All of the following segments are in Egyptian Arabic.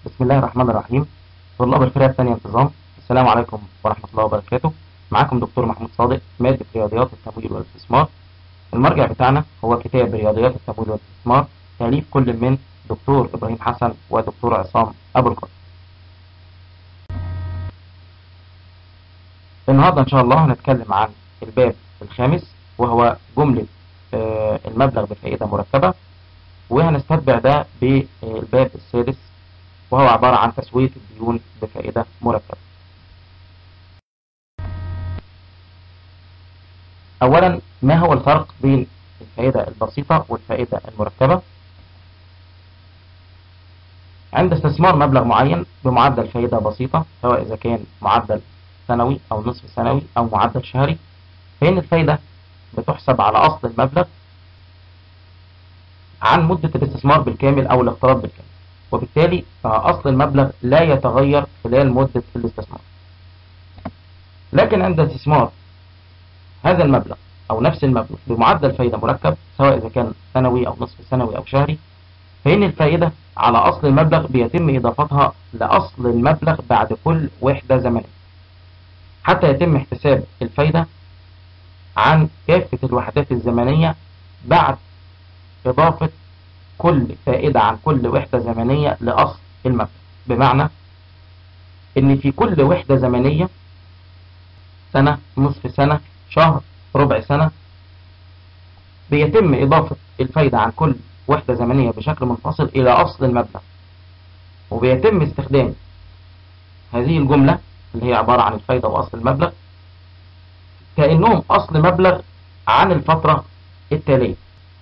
بسم الله الرحمن الرحيم طلاب الفرقة الثانية انتظام السلام عليكم ورحمة الله وبركاته معاكم دكتور محمود صادق مادة رياضيات التمويل والاستثمار المرجع بتاعنا هو كتاب رياضيات التمويل والاستثمار تأليف كل من دكتور إبراهيم حسن ودكتور عصام أبو القاسم النهاردة إن شاء الله هنتكلم عن الباب الخامس وهو جملة آه، المبلغ بفائدة مركبة وهنستتبع ده بالباب السادس وهو عبارة عن تسوية الديون بفائدة مركبة أولا ما هو الفرق بين الفائدة البسيطة والفائدة المركبة عند استثمار مبلغ معين بمعدل فائدة بسيطة سواء إذا كان معدل سنوي أو نصف سنوي أو معدل شهري فإن الفائدة بتحسب على أصل المبلغ عن مدة الاستثمار بالكامل أو الاقتراض بالكامل وبالتالي فأصل المبلغ لا يتغير خلال مدة الاستثمار لكن عند استثمار هذا المبلغ أو نفس المبلغ بمعدل فائدة مركب سواء إذا كان سنوي أو نصف سنوي أو شهري فإن الفائدة على أصل المبلغ بيتم إضافتها لأصل المبلغ بعد كل وحدة زمنية حتى يتم احتساب الفائدة عن كافة الوحدات الزمنية بعد إضافة كل فائدة عن كل وحدة زمنية لأصل المبلغ بمعنى إن في كل وحدة زمنية سنة نصف سنة شهر ربع سنة بيتم إضافة الفايدة عن كل وحدة زمنية بشكل منفصل إلى أصل المبلغ وبيتم استخدام هذه الجملة اللي هي عبارة عن الفايدة وأصل المبلغ كأنهم أصل مبلغ عن الفترة التالية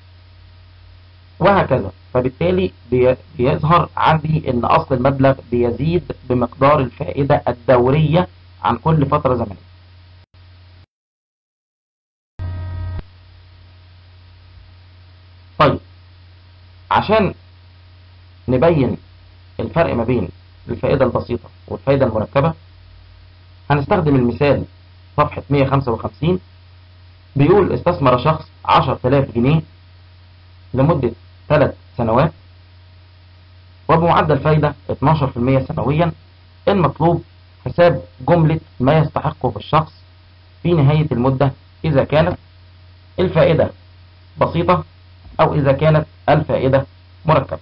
وهكذا فبالتالي بي- بيظهر عندي ان اصل المبلغ بيزيد بمقدار الفائدة الدورية عن كل فترة زمنية طيب عشان نبين الفرق ما بين الفائدة البسيطة والفائدة المركبة هنستخدم المثال صفحة 155 بيقول استثمر شخص 10000 جنيه لمدة ثلاث سنوات وبمعدل فايدة 12% سنويا المطلوب حساب جملة ما يستحقه الشخص في نهاية المدة إذا كانت الفائدة بسيطة أو إذا كانت الفائدة مركبة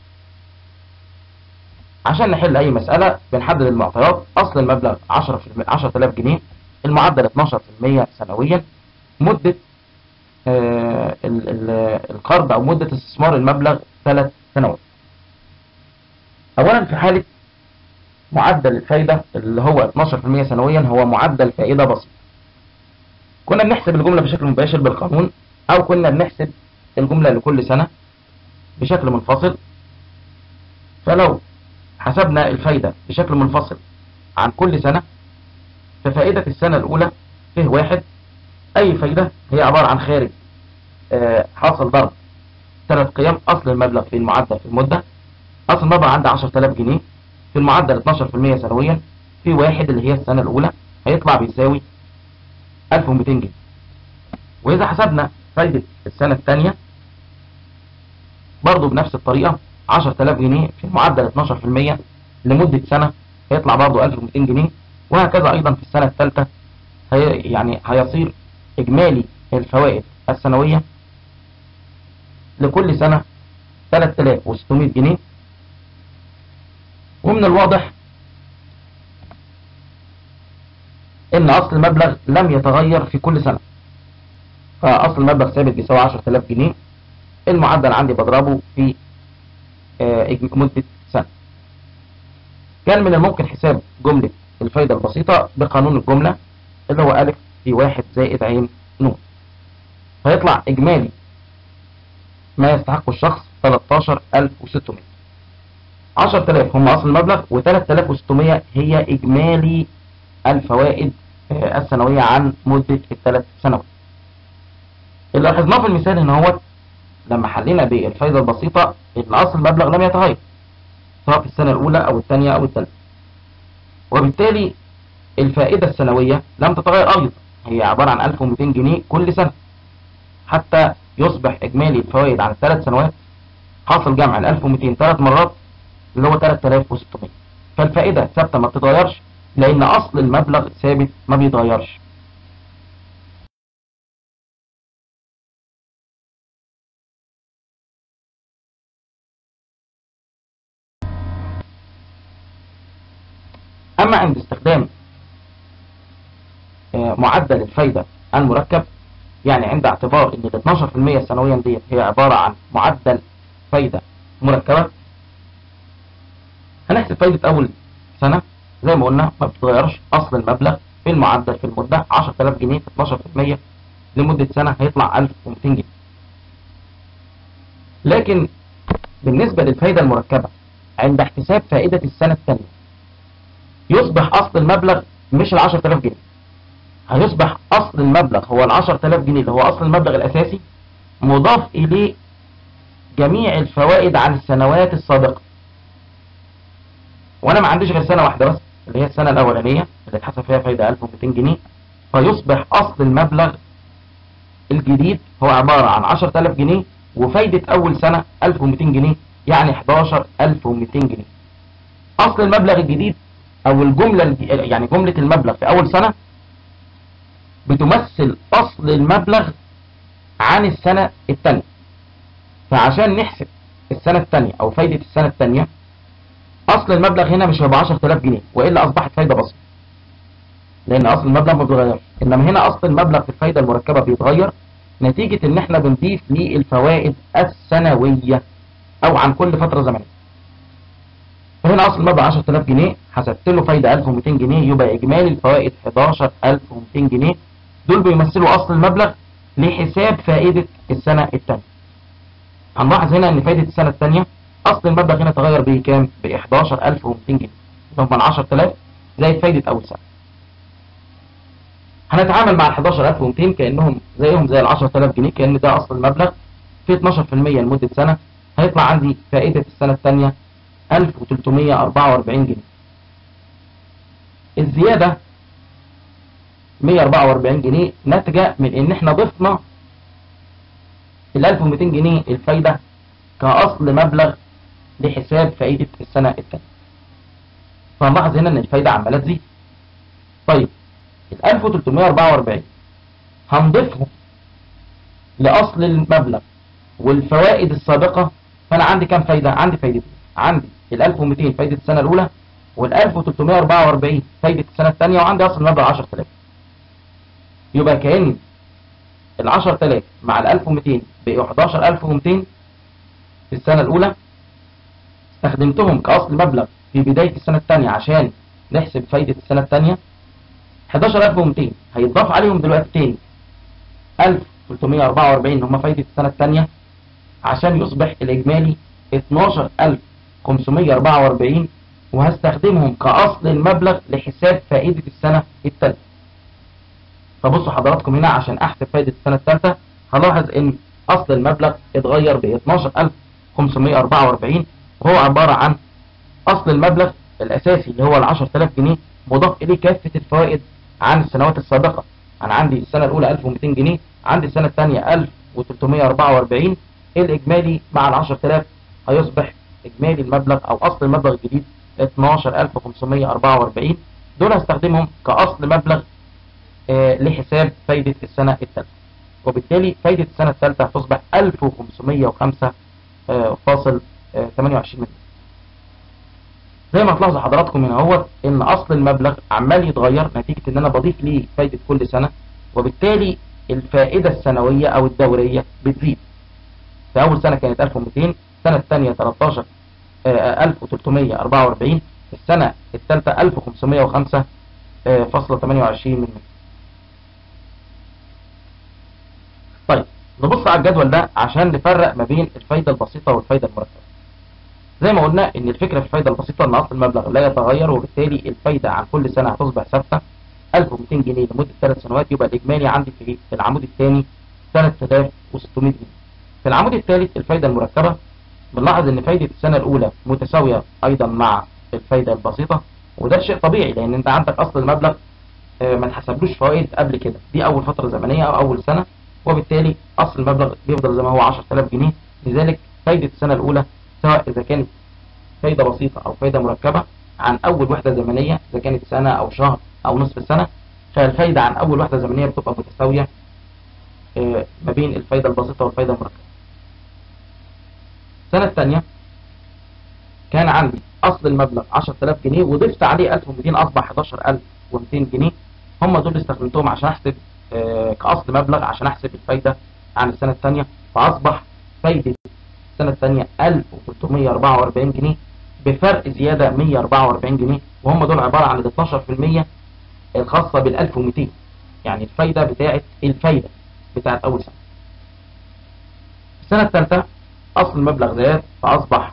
عشان نحل أي مسألة بنحدد المعطيات أصل المبلغ 10 10000 جنيه المعدل 12% سنويا مدة آه، ال- ال- القرض أو مدة استثمار المبلغ ثلاث سنوات أولا في حالة معدل الفايدة اللي هو 12% سنويا هو معدل فائدة بسيط كنا بنحسب الجملة بشكل مباشر بالقانون أو كنا بنحسب الجملة لكل سنة بشكل منفصل فلو حسبنا الفايدة بشكل منفصل عن كل سنة ففائدة السنة الأولى فيه واحد أي فايدة هي عبارة عن خارج آه، حاصل ضرب ثلاث قيم أصل المبلغ في المعدل في المدة أصل المبلغ عندي 10000 جنيه في المعدل 12% سنويا في واحد اللي هي السنة الأولى هيطلع بيساوي 1200 جنيه وإذا حسبنا فايدة السنة الثانية برضه بنفس الطريقة 10000 جنيه في المعدل 12% لمدة سنة هيطلع برضه 1200 جنيه وهكذا أيضا في السنة الثالثة هي يعني هيصير إجمالي الفوائد السنوية لكل سنة 3600 جنيه ومن الواضح ان اصل المبلغ لم يتغير في كل سنة فاصل المبلغ ثابت بيساوي 10000 جنيه المعدل عندي بضربه في آه، إج- مدة سنة كان من الممكن حساب جملة الفايدة البسيطة بقانون الجملة اللي هو ألف في واحد زائد عين نون فيطلع إجمالي ما يستحقه الشخص 13600 10000 هم أصل المبلغ و3600 هي إجمالي الفوائد آه، السنوية عن مدة الثلاث سنوات اللي لاحظناه في المثال هنا هو لما حلينا بالفايدة البسيطة إن أصل المبلغ لم يتغير سواء في السنة الأولى أو الثانية أو الثالثة وبالتالي الفائدة السنوية لم تتغير أيضا هي عبارة عن 1200 جنيه كل سنة حتى يصبح إجمالي الفوائد عن الثلاث سنوات حاصل جمع ال 1200 ثلاث مرات اللي هو 3600 فالفائدة ثابتة ما بتتغيرش لأن أصل المبلغ ثابت ما بيتغيرش أما عند استخدام معدل الفايدة المركب يعني عند اعتبار ان ال 12% سنويا ديت هي عبارة عن معدل فايدة مركبة هنحسب فايدة اول سنة زي ما قلنا ما بتتغيرش اصل المبلغ في المعدل في المدة 10000 جنيه في 12% لمدة سنة هيطلع 1200 جنيه لكن بالنسبة للفايدة المركبة عند احتساب فائدة السنة الثانية يصبح اصل المبلغ مش ال 10000 جنيه هيصبح أصل المبلغ هو ال 10000 جنيه اللي هو أصل المبلغ الأساسي مضاف إليه جميع الفوائد عن السنوات السابقة وأنا ما عنديش غير سنة واحدة بس اللي هي السنة الأولانية اللي اتحسب فيها فايدة 1200 جنيه فيصبح أصل المبلغ الجديد هو عبارة عن 10000 جنيه وفايدة أول سنة 1200 جنيه يعني 11200 جنيه أصل المبلغ الجديد أو الجملة يعني جملة المبلغ في أول سنة بتمثل أصل المبلغ عن السنة الثانية فعشان نحسب السنة الثانية أو فايدة السنة الثانية أصل المبلغ هنا مش هيبقى 10000 جنيه وإلا أصبحت فايدة بسيطة لأن أصل المبلغ ما بيتغيرش إنما هنا أصل المبلغ في الفايدة المركبة بيتغير نتيجة إن إحنا بنضيف ليه الفوائد السنوية أو عن كل فترة زمنية فهنا أصل المبلغ 10000 جنيه حسبت له فايدة 1200 جنيه يبقى إجمالي الفوائد 11200 جنيه دول بيمثلوا أصل المبلغ لحساب فائدة السنة الثانية هنلاحظ هنا ان فائدة السنة الثانية أصل المبلغ هنا تغير به كام؟ ب 11200 جنيه هم 10000 زائد فايدة أول سنة هنتعامل مع ال 11200 كأنهم زيهم زي ال 10000 جنيه كأن ده أصل المبلغ في 12% لمدة سنة هيطلع عندي فائدة السنة الثانية 1344 جنيه الزيادة 144 جنيه ناتجة من ان احنا ضفنا ال 1200 جنيه الفايدة كأصل مبلغ لحساب فائدة السنة الثانية فنلاحظ هنا ان الفايدة عمالة تزيد طيب ال 1344 هنضيفهم لأصل المبلغ والفوائد السابقة فأنا عندي كام فايدة؟ عندي فايدتين عندي ال 1200 فايدة السنة الأولى وال 1344 فايدة السنة الثانية وعندي أصل المبلغ 10000 يبقى كأن ال 10000 مع ال 1200 بقوا 11200 في السنة الأولى استخدمتهم كأصل مبلغ في بداية السنة الثانية عشان نحسب فايدة السنة الثانية 11200 هيتضاف عليهم دلوقتي تاني 1344 هم فايدة السنة الثانية عشان يصبح الإجمالي 12544 وهستخدمهم كأصل المبلغ لحساب فائدة السنة الثالثة فبصوا حضراتكم هنا عشان أحسب فائدة السنة الثالثة هلاحظ إن أصل المبلغ اتغير ب 12544 وهو عبارة عن أصل المبلغ الأساسي اللي هو ال 10000 جنيه مضاف إليه كافة الفوائد عن السنوات السابقة أنا عندي السنة الأولى 1200 جنيه عندي السنة الثانية 1344 الإجمالي مع ال 10000 هيصبح إجمالي المبلغ أو أصل المبلغ الجديد 12544 دول هستخدمهم كأصل مبلغ آه لحساب فايدة السنة الثالثة وبالتالي فايدة السنة الثالثة هتصبح 1505 آه فاصل آه 28 مليون زي ما تلاحظوا حضراتكم هنا اهوت ان اصل المبلغ عمال يتغير نتيجة ان انا بضيف ليه فايدة كل سنة وبالتالي الفائدة السنوية او الدورية بتزيد في اول سنة كانت 1200 السنة الثانية 13 1344 السنة الثالثة 1505 فاصلة 28 من مليون طيب نبص على الجدول ده عشان نفرق ما بين الفايدة البسيطة والفايدة المركبة زي ما قلنا ان الفكرة في الفايدة البسيطة ان اصل المبلغ لا يتغير وبالتالي الفايدة عن كل سنة هتصبح ثابتة 1200 جنيه لمدة ثلاث سنوات يبقى الاجمالي عندي في العمود الثاني 3600 جنيه في العمود الثالث الفايدة المركبة بنلاحظ ان فايدة السنة الاولى متساوية ايضا مع الفايدة البسيطة وده شيء طبيعي لان انت عندك اصل المبلغ ما تحسبلوش فوائد قبل كده دي اول فترة زمنية او اول سنة وبالتالي اصل المبلغ بيفضل زي ما هو 10000 جنيه لذلك فايدة السنة الاولى سواء اذا كانت فايدة بسيطة أو فايدة مركبة عن أول وحدة زمنية إذا كانت سنة أو شهر أو نصف سنة فالفايدة عن أول وحدة زمنية بتبقى متساوية آه، ما بين الفايدة البسيطة والفايدة المركبة السنة الثانية كان عندي أصل المبلغ 10000 جنيه وضفت عليه 1200 أصبح 11200 جنيه هم دول اللي استخدمتهم عشان أحسب آه، كأصل مبلغ عشان أحسب الفايدة عن السنة الثانية فأصبح فايدة السنة الثانية 1344 جنيه بفرق زيادة 144 جنيه وهم دول عبارة عن ال 12% الخاصة بال 1200 يعني الفايدة بتاعت الفايدة بتاعت أول سنة السنة الثالثة أصل المبلغ زاد فأصبح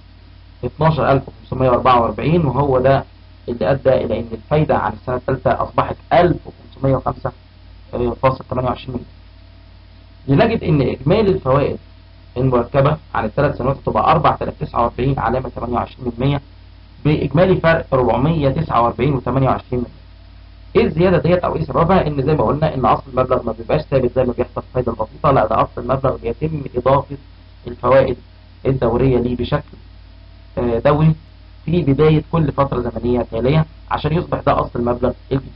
12544 وهو ده اللي أدى إلى أن الفايدة عن السنة الثالثة أصبحت 1505.28 مليون لنجد أن إجمالي الفوائد المركبة عن الثلاث سنوات تبقى 4049 علامة 28% بإجمالي فرق 449 و28 ايه الزيادة ديت او ايه سببها ان زي ما قلنا ان اصل المبلغ ما بيبقاش ثابت زي ما بيحصل في الفايدة البسيطة لا ده اصل المبلغ بيتم اضافة الفوائد الدورية ليه بشكل آه، دوري في بداية كل فترة زمنية تالية عشان يصبح ده اصل المبلغ الجديد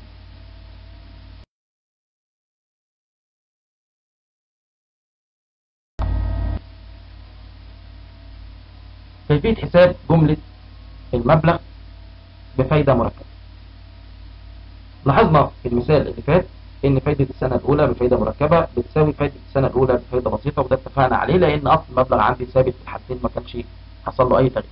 كيفية حساب جملة المبلغ بفايدة مركبة لاحظنا في المثال اللي فات ان فايدة السنة الاولى بفايدة مركبة بتساوي فايدة السنة الاولى بفايدة بسيطة وده اتفقنا عليه لان اصل المبلغ عندي ثابت في الحالتين ما كانش حصل له اي تغيير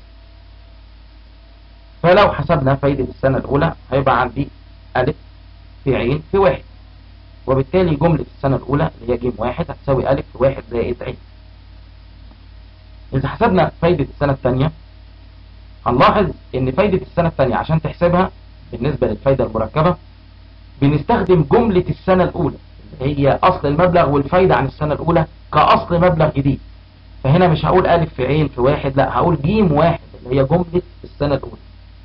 فلو حسبنا فايدة السنة الاولى هيبقى عندي الف في عين في واحد وبالتالي جملة السنة الاولى اللي هي ج واحد هتساوي الف في واحد زائد عين إذا حسبنا فايدة السنة الثانية هنلاحظ إن فايدة السنة الثانية عشان تحسبها بالنسبة للفايدة المركبة بنستخدم جملة السنة الأولى اللي هي أصل المبلغ والفايدة عن السنة الأولى كأصل مبلغ جديد فهنا مش هقول ألف في عين في واحد لا هقول جيم واحد اللي هي جملة السنة الأولى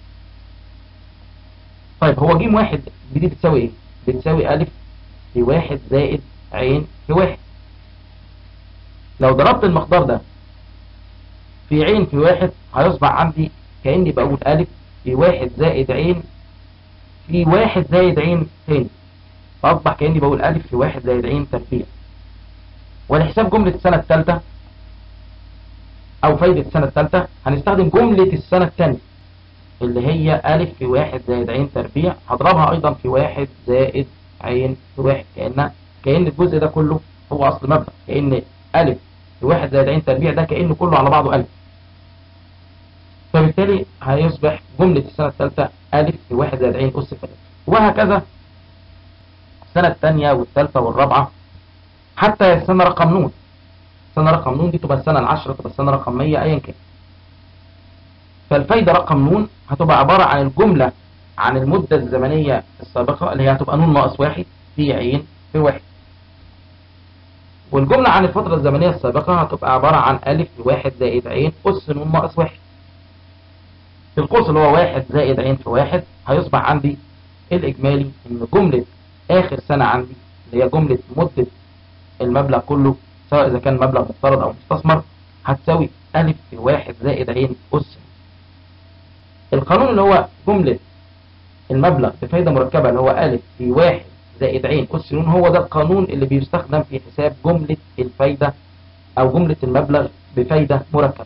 طيب هو جيم واحد دي بتساوي إيه؟ بتساوي ألف في واحد زائد عين في واحد لو ضربت المقدار ده في عين في واحد هيصبح عندي كأني بقول ألف في واحد زائد عين في واحد زائد عين تاني فأصبح كأني بقول ألف في واحد زائد عين تربيع ولحساب جملة السنة الثالثة أو فايدة السنة الثالثة هنستخدم جملة السنة الثانية اللي هي ألف في واحد زائد عين تربيع هضربها أيضا في واحد زائد عين في واحد كأن كأن الجزء ده كله هو أصل مبلغ كأن ألف في واحد زائد عين تربيع ده كأنه كله على بعضه ألف فبالتالي هيصبح جملة السنة الثالثة ألف في واحد زائد عين أس ثلاثة وهكذا السنة الثانية والثالثة والرابعة حتى السنة رقم نون السنة رقم نون دي تبقى السنة العشرة تبقى السنة رقم 100 أيا كان فالفايدة رقم نون هتبقى عبارة عن الجملة عن المدة الزمنية السابقة اللي هي هتبقى نون ناقص واحد في عين في واحد والجملة عن الفترة الزمنية السابقة هتبقى عبارة عن ألف في واحد زائد عين أس نون ناقص واحد في القوس اللي هو واحد زائد عين في واحد هيصبح عندي الإجمالي إن جملة آخر سنة عندي اللي هي جملة مدة المبلغ كله سواء إذا كان مبلغ مفترض أو مستثمر هتساوي ألف في واحد زائد عين أس القانون اللي هو جملة المبلغ بفايدة مركبة اللي هو ألف في واحد زائد عين أس نون هو ده القانون اللي بيستخدم في حساب جملة الفايدة أو جملة المبلغ بفايدة مركبة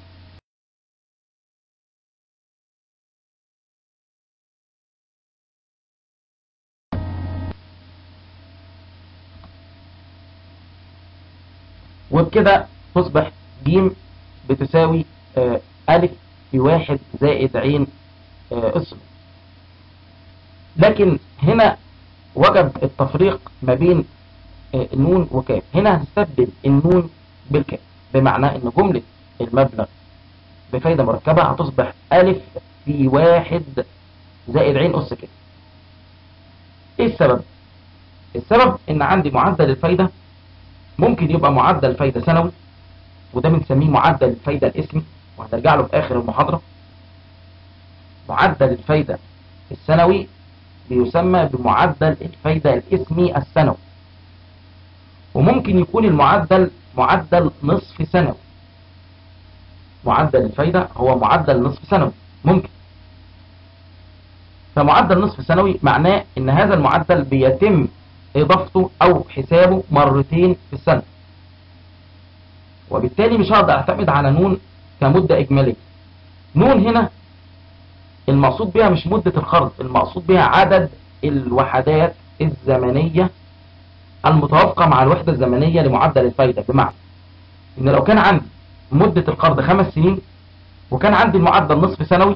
وبكده تصبح ج بتساوي آه، ألف في واحد زائد عين آه، أس لكن هنا وجب التفريق ما بين آه، نون وكاف هنا هنستبدل النون بالكاف بمعنى ان جملة المبلغ بفايدة مركبة هتصبح ألف في واحد زائد عين أس كده ايه السبب؟ السبب ان عندي معدل الفايدة ممكن يبقى معدل فايدة سنوي وده بنسميه معدل الفايدة الاسمي وهنرجع له في آخر المحاضرة معدل الفايدة السنوي بيسمى بمعدل الفايدة الاسمي السنوي وممكن يكون المعدل معدل نصف سنوي معدل الفايدة هو معدل نصف سنوي ممكن فمعدل نصف سنوي معناه ان هذا المعدل بيتم اضافته او حسابه مرتين في السنة وبالتالي مش هقدر اعتمد على نون كمدة اجمالية نون هنا المقصود بها مش مدة القرض المقصود بها عدد الوحدات الزمنية المتوافقة مع الوحدة الزمنية لمعدل الفايدة بمعنى ان لو كان عندي مدة القرض خمس سنين وكان عندي المعدل نصف سنوي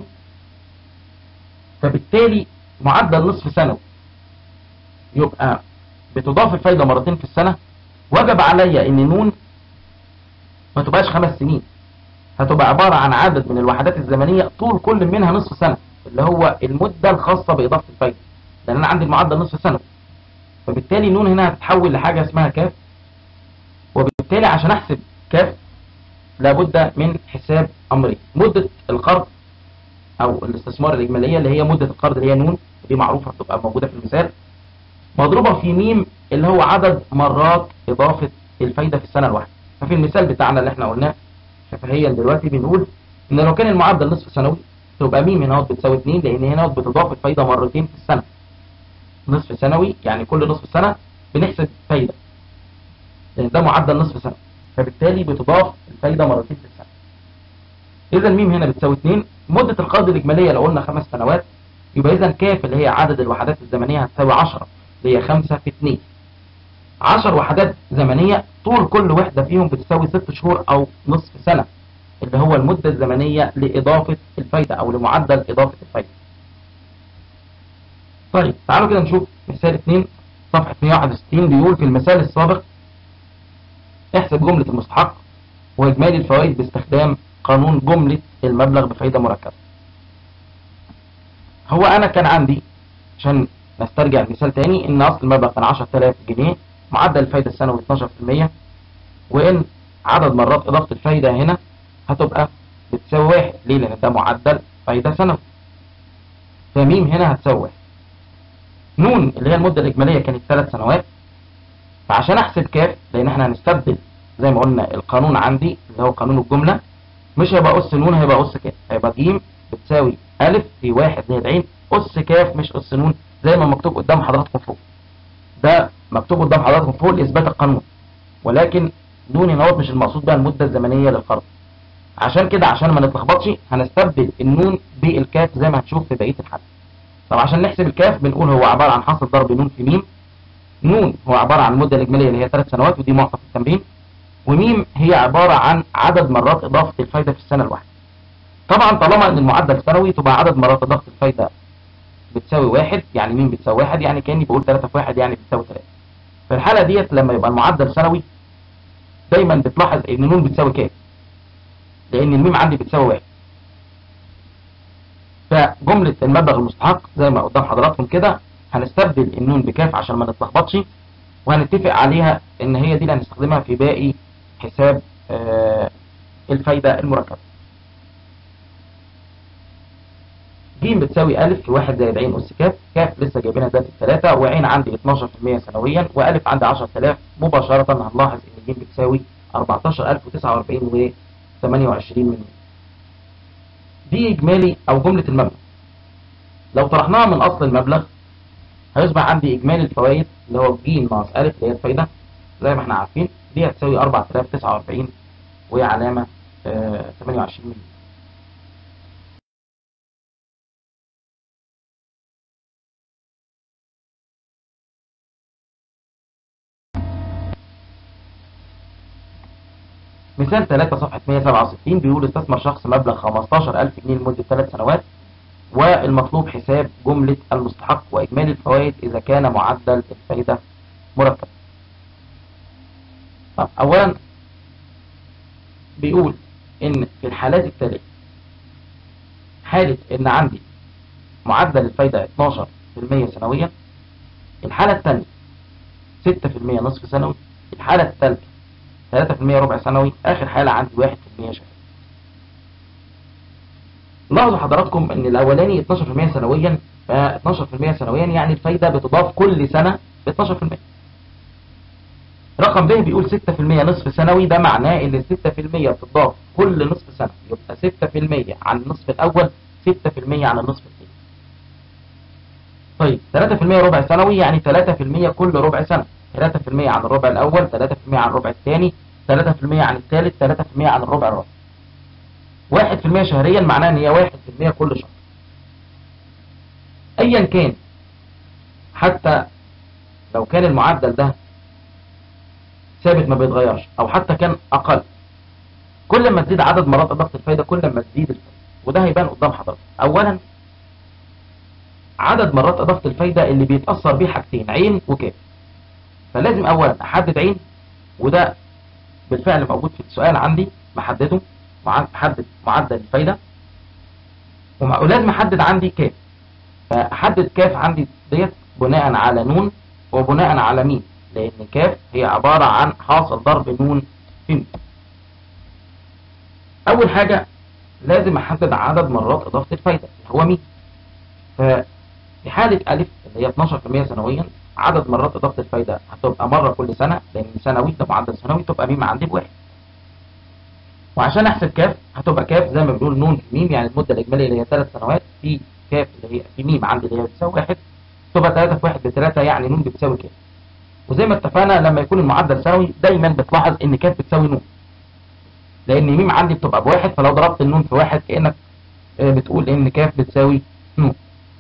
فبالتالي معدل نصف سنوي يبقى بتضاف الفايدة مرتين في السنة وجب عليا ان نون ما تبقاش خمس سنين هتبقى عبارة عن عدد من الوحدات الزمنية طول كل منها نصف سنة اللي هو المدة الخاصة بإضافة الفايدة لأن أنا عندي المعدل نصف سنة فبالتالي نون هنا هتتحول لحاجة اسمها كاف وبالتالي عشان أحسب كاف لابد من حساب أمرين مدة القرض أو الاستثمار الإجمالية اللي هي مدة القرض اللي هي نون ودي معروفة بتبقى موجودة في المثال مضروبة في ميم اللي هو عدد مرات إضافة الفايدة في السنة الواحدة ففي المثال بتاعنا اللي احنا قلناه شفهيا دلوقتي بنقول ان لو كان المعدل نصف سنوي تبقى ميم هنا بتساوي 2 لان هنا بتضاف الفايدة مرتين في السنة نصف سنوي يعني كل نصف سنة بنحسب فايدة لان ده معدل نصف سنة فبالتالي بتضاف الفايدة مرتين في السنة اذا ميم هنا بتساوي 2 مدة القرض الإجمالية لو قلنا خمس سنوات يبقى اذا كاف اللي هي عدد الوحدات الزمنية هتساوي 10 اللي هي 5 في 2 10 وحدات زمنية طول كل وحدة فيهم بتساوي 6 شهور أو نصف سنة اللي هو المدة الزمنية لإضافة الفايدة أو لمعدل إضافة الفايدة طيب تعالوا كده نشوف مثال 2 صفحة 161 بيقول في المثال السابق احسب جملة المستحق وإجمالي الفوائد باستخدام قانون جملة المبلغ بفايدة مركبة هو أنا كان عندي عشان نسترجع المثال تاني إن أصل المبلغ كان 10000 جنيه معدل الفايدة السنوي 12% وإن عدد مرات إضافة الفايدة هنا هتبقى بتساوي واحد ليه؟ لأن ده معدل فايدة سنوي فميم هنا هتساوي واحد نون اللي هي المدة الإجمالية كانت ثلاث سنوات فعشان أحسب كاف لأن احنا هنستبدل زي ما قلنا القانون عندي اللي هو قانون الجملة مش هيبقى أس نون هيبقى أس كاف هيبقى ج بتساوي ألف في واحد زائد عين أس كاف مش أس نون زي ما مكتوب قدام حضراتكم فوق ده مكتوب قدام حضراتكم فوق لإثبات القانون ولكن نون هنا مش المقصود بها المدة الزمنية للقرض عشان كده عشان ما نتلخبطش هنستبدل النون بالكاف زي ما هتشوف في بقية الحل طب عشان نحسب الكاف بنقول هو عبارة عن حاصل ضرب نون في ميم نون هو عبارة عن المدة الإجمالية اللي هي ثلاث سنوات ودي معطى في التمرين وميم هي عبارة عن عدد مرات إضافة الفايدة في السنة الواحدة طبعا طالما ان المعدل سنوي تبقى عدد مرات إضافة الفايدة بتساوي واحد يعني ميم بتساوي واحد يعني كأني بقول ثلاثة في واحد يعني بتساوي ثلاثة في الحالة ديت لما يبقى المعدل سنوي دايما بتلاحظ ان نون بتساوي كام لان الميم عندي بتساوي واحد فجملة المبلغ المستحق زي ما قدام حضراتكم كده هنستبدل النون بكاف عشان ما نتلخبطش وهنتفق عليها ان هي دي اللي هنستخدمها في باقي حساب آه الفايدة المركبة ج بتساوي ألف في واحد زائد عين أس كاف كاف لسه جايبينها ذات الثلاثة وعين عندي 12% سنويا وألف عندي 10000 مباشرة هنلاحظ إن ج بتساوي 14049 و 28 من دي إجمالي أو جملة المبلغ لو طرحناها من أصل المبلغ هيصبح عندي إجمالي الفوائد اللي هو ج ناقص ألف اللي هي الفايدة زي ما احنا عارفين دي هتساوي 4049 وهي علامة آه 28 مليون مثال 3 صفحة 167 بيقول استثمر شخص مبلغ 15000 جنيه لمدة 3 سنوات والمطلوب حساب جملة المستحق وإجمالي الفوائد إذا كان معدل الفائدة مركب طب أولا بيقول إن في الحالات التالية حالة إن عندي معدل الفايدة 12% سنويا الحالة الثانية 6% نصف سنوي الحالة الثالثة 3% ربع سنوي آخر حالة عندي 1% شهري لاحظوا حضراتكم ان الاولاني 12% سنويا ف 12% سنويا يعني الفايدة بتضاف كل سنة ب 12% رقم ب بيقول 6% نصف سنوي ده معناه ان ال 6% بتضاف كل نصف سنة يبقى 6% عن النصف الاول 6% عن النصف الثاني طيب 3% ربع سنوي يعني 3% كل ربع سنة 3% عن الربع الاول 3% عن الربع الثاني 3% عن الثالث 3% عن الربع الرابع 1% شهريا معناه ان هي 1% كل شهر ايا كان حتى لو كان المعدل ده ثابت ما بيتغيرش او حتى كان اقل كل ما تزيد عدد مرات اضافه الفايده كل ما تزيد الفايده وده هيبان قدام حضرتك اولا عدد مرات اضافه الفايده اللي بيتاثر بيه حاجتين عين وكاف فلازم اولا احدد عين وده بالفعل موجود في السؤال عندي محدده محدد معدل الفايده ولازم احدد عندي كاف فاحدد كاف عندي ديت بناء على نون وبناء على ميم لان كاف هي عبارة عن حاصل ضرب نون في ميم اول حاجة لازم احدد عدد مرات اضافة الفايدة اللي هو ميم ففي حالة الف اللي هي 12% سنويا عدد مرات اضافة الفايدة هتبقى مرة كل سنة لان سنوي ده معدل سنوي تبقى ميم عندي بواحد وعشان احسب كاف هتبقى كاف زي ما بنقول نون في ميم يعني المدة الاجمالية اللي هي 3 سنوات في كاف اللي هي في ميم عندي اللي هي بتساوي واحد تبقى 3 في 1 ب 3 يعني نون بتساوي كاف وزي ما اتفقنا لما يكون المعدل سنوي دايما بتلاحظ ان كاف بتساوي نون لان ميم عندي بتبقى بواحد فلو ضربت النون في واحد كانك بتقول ان كاف بتساوي نون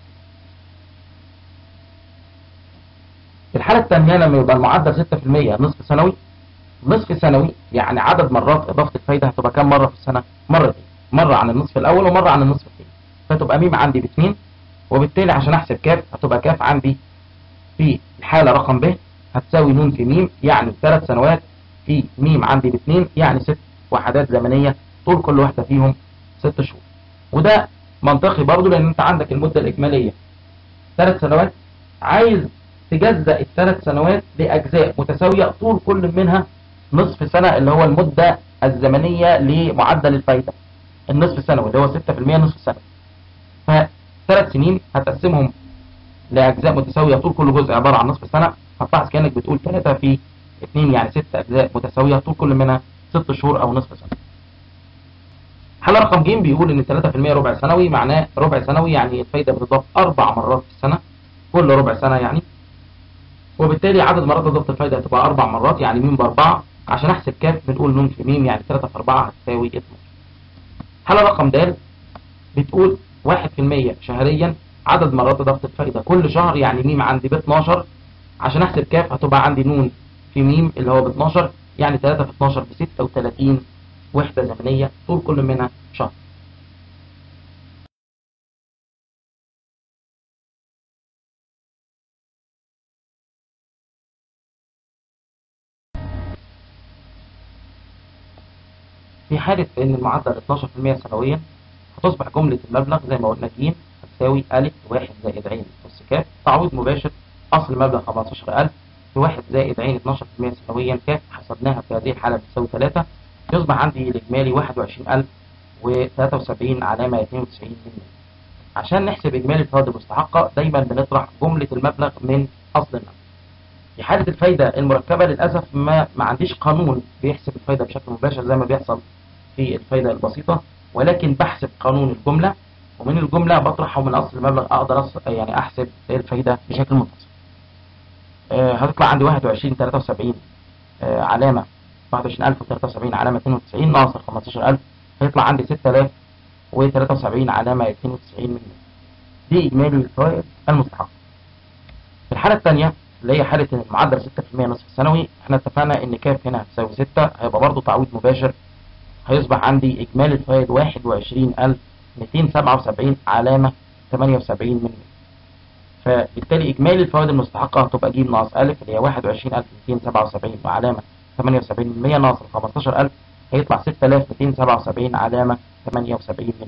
في الحالة الثانية لما يبقى المعدل 6% نصف سنوي نصف سنوي يعني عدد مرات إضافة الفايدة هتبقى كام مرة في السنة؟ مرتين مرة عن النصف الأول ومرة عن النصف الثاني فتبقى ميم عندي باثنين وبالتالي عشان أحسب كاف هتبقى كاف عندي في الحالة رقم ب هتساوي نون في ميم يعني ثلاث سنوات في ميم عندي باثنين يعني ست وحدات زمنية طول كل واحدة فيهم ست شهور وده منطقي برضو لأن أنت عندك المدة الإجمالية ثلاث سنوات عايز تجزأ الثلاث سنوات لأجزاء متساوية طول كل منها نصف سنة اللي هو المدة الزمنية لمعدل الفايدة النصف السنوي اللي هو 6% نصف سنة فثلاث سنين هتقسمهم لأجزاء متساوية طول كل جزء عبارة عن نصف سنة هتلاحظ كأنك بتقول 3 في 2 يعني 6 أجزاء متساوية طول كل منها 6 شهور أو نصف سنة حل رقم ج بيقول ان 3% ربع سنوي معناه ربع سنوي يعني الفايدة بتضاف أربع مرات في السنة كل ربع سنة يعني وبالتالي عدد مرات إضافة الفايدة هتبقى أربع مرات يعني ميم بأربعة عشان أحسب كاف بنقول نون في ميم يعني 3 في 4 هتساوي 12 حالة رقم د بتقول 1% شهريا عدد مرات إضافة الفايدة كل شهر يعني ميم عندي ب 12 عشان أحسب كاف هتبقى عندي نون في ميم اللي هو ب 12 يعني 3 في 12 ب 36 وحدة زمنية طول كل منها شهر في حالة ان المعدل 12% سنويا هتصبح جملة المبلغ زي ما قلنا ج هتساوي أ واحد زائد ع أس ك تعويض مباشر أصل المبلغ 15000 في 1 زائد ع 12% سنويا ك حسبناها في هذه الحالة بتساوي 3 يصبح عندي الإجمالي 21073 علامة 92 من عشان نحسب إجمالي الفوائد المستحقة دايما بنطرح جملة المبلغ من أصل المبلغ في حالة الفايدة المركبة للأسف ما, ما عنديش قانون بيحسب الفايدة بشكل مباشر زي ما بيحصل في الفايدة البسيطة ولكن بحسب قانون الجملة ومن الجملة بطرحه من أصل المبلغ أقدر أصل يعني أحسب الفايدة بشكل منتظم أه هتطلع عندي 21 73 أه علامة 21073 علامة 92 ناقص 15000 هيطلع عندي 6073 علامة 92 من دي إجمالي الفوائد المستحقة في الحالة الثانية اللي هي حالة المعدل 6% نصف السنوي احنا اتفقنا ان كاف هنا هتساوي 6 هيبقى برضه تعويض مباشر هيصبح عندي إجمالي الفوائد 21277 علامة 78 من فبالتالي إجمالي الفوائد المستحقة هتبقى ج ناقص أ اللي هي 21277 وعلامة 78 من 100 ناقص 15000 هيطلع 6277 علامة 78 من 100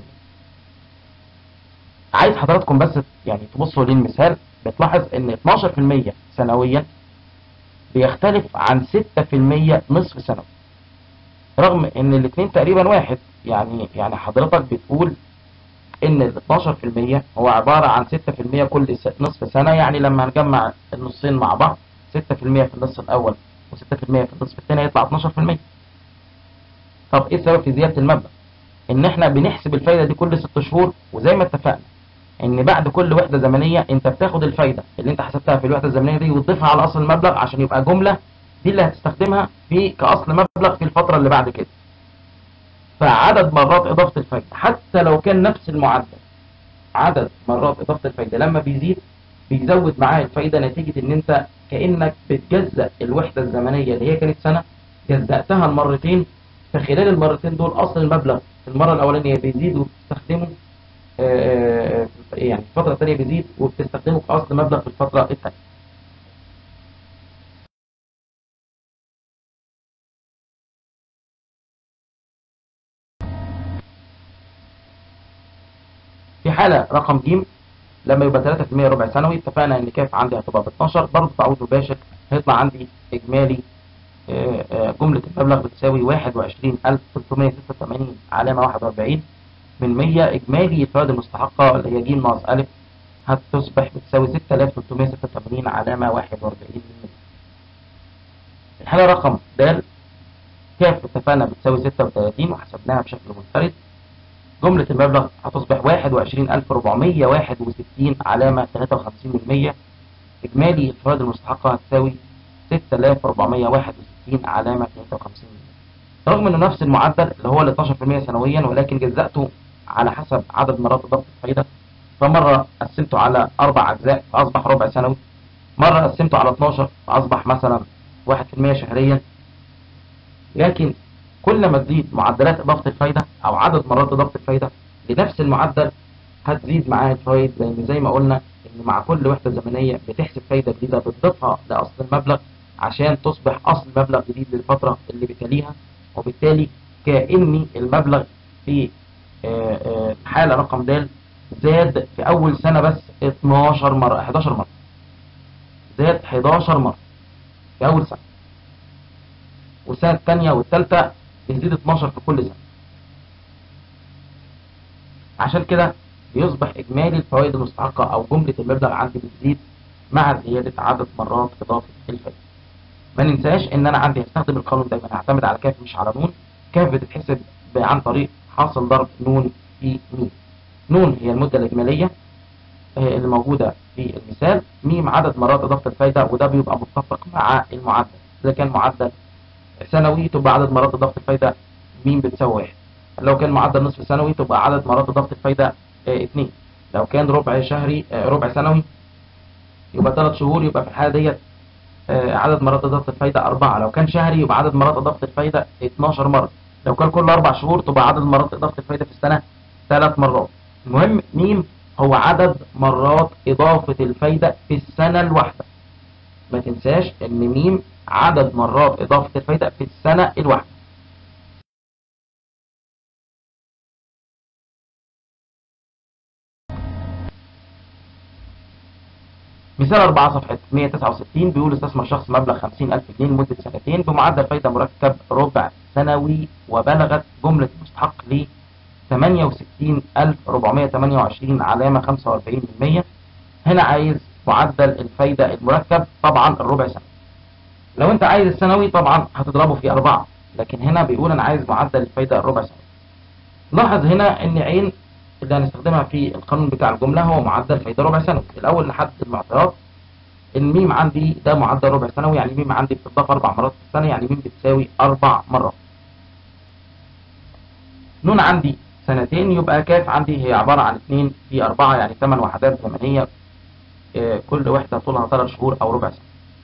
عايز حضراتكم بس يعني تبصوا للمثال بتلاحظ ان 12% سنويا بيختلف عن 6% نصف سنوي رغم ان الاثنين تقريبا واحد يعني يعني حضرتك بتقول ان ال 12% هو عبارة عن 6% كل نصف سنة يعني لما نجمع النصين مع بعض 6% في النصف الاول و6% في النصف الثاني هيطلع 12% طب ايه السبب في زياده المبلغ ان احنا بنحسب الفايده دي كل 6 شهور وزي ما اتفقنا ان بعد كل وحده زمنيه انت بتاخد الفايده اللي انت حسبتها في الوحده الزمنيه دي وتضيفها على اصل المبلغ عشان يبقى جمله دي اللي هتستخدمها في كاصل مبلغ في الفتره اللي بعد كده فعدد مرات اضافه الفايده حتى لو كان نفس المعدل عدد مرات اضافه الفايده لما بيزيد بيزود معاه الفايده نتيجه ان انت كانك بتجزأ الوحده الزمنيه اللي هي كانت سنه جزأتها المرتين فخلال المرتين دول اصل المبلغ في المره الاولانيه بيزيد وبتستخدمه آه، آه، يعني الفتره الثانيه بيزيد وبتستخدمه كاصل مبلغ في الفتره الثانيه في حالة رقم ج لما يبقى 3% ربع سنوي اتفقنا ان كاف عندي هتبقى ب 12 برضه تعويض مباشر هيطلع عندي اجمالي آه، آه، جملة المبلغ بتساوي 21386 علامة 41 من 100 اجمالي الفوائد المستحقة اللي هي ج ناقص أ هتصبح بتساوي 6386 علامة 41 من 100 الحالة رقم د كاف اتفقنا بتساوي 36 وحسبناها بشكل منفرد جملة المبلغ هتصبح 21461 علامة 53 من 100 إجمالي الفوائد المستحقة هتساوي 6461 علامة 53 من 100 رغم إنه نفس المعدل اللي هو ال 12% سنويا ولكن جزأته على حسب عدد مرات إضافة الفايدة فمرة قسمته على أربع أجزاء فأصبح ربع سنوي مرة قسمته على 12 فأصبح مثلا 1% شهريا لكن كل ما تزيد معدلات إضافة الفايدة أو عدد مرات إضافة الفايدة لنفس المعدل هتزيد معاه الفوائد لأن زي ما قلنا إن مع كل وحدة زمنية بتحسب فايدة جديدة بتضيفها لأصل المبلغ عشان تصبح أصل مبلغ جديد للفترة اللي بتليها وبالتالي كأن المبلغ في آه، آه، حالة رقم د زاد في أول سنة بس 12 مرة 11 مرة زاد 11 مرة في أول سنة والسنة الثانية والثالثة بيزيد 12 في كل سنة عشان كده بيصبح إجمالي الفوائد المستحقة أو جملة المبلغ عندي بتزيد مع زيادة عدد مرات إضافة الفائدة ما ننساش إن أنا عندي هستخدم القانون دايما هعتمد على كاف مش على نون كاف بتتحسب ب- عن طريق حاصل ضرب نون في ميم نون هي المدة الإجمالية آه، اللي موجودة في المثال ميم عدد مرات إضافة الفايدة وده بيبقى متفق مع المعدل إذا كان معدل سنوي تبقى عدد مرات إضافة الفايدة ميم بتساوي واحد لو كان معدل نصف سنوي تبقى عدد مرات إضافة الفايدة آه، اتنين لو كان ربع شهري آه، ربع سنوي يبقى ثلاث شهور يبقى في الحالة ديت آه، عدد مرات إضافة الفايدة أربعة لو كان شهري يبقى عدد مرات إضافة الفايدة 12 مرة لو كان كل أربع شهور تبقى عدد مرات إضافة الفايدة في السنة ثلاث مرات المهم ميم هو عدد مرات إضافة الفايدة في السنة الواحدة ما تنساش إن ميم عدد مرات إضافة الفايدة في السنة الواحدة مثال 4 صفحة 169 بيقول استثمر شخص مبلغ 50000 جنيه لمدة سنتين بمعدل فايدة مركب ربع سنوي وبلغت جملة المستحق ل 68428 علامة 45% هنا عايز معدل الفايدة المركب طبعا الربع سنوي لو انت عايز السنوي طبعا هتضربه في أربعة لكن هنا بيقول انا عايز معدل الفايدة الربع سنوي لاحظ هنا ان عين اللي هنستخدمها في القانون بتاع الجملة هو معدل فايدة ربع سنوي الأول نحدد المعطيات الميم عندي ده معدل ربع سنوي يعني ميم عندي بتضاف أربع مرات في السنة يعني ميم بتساوي أربع مرات نون عندي سنتين يبقى كاف عندي هي عبارة عن اتنين في أربعة يعني ثمان وحدات زمنية آه، كل وحدة طولها ثلاث شهور أو ربع سنة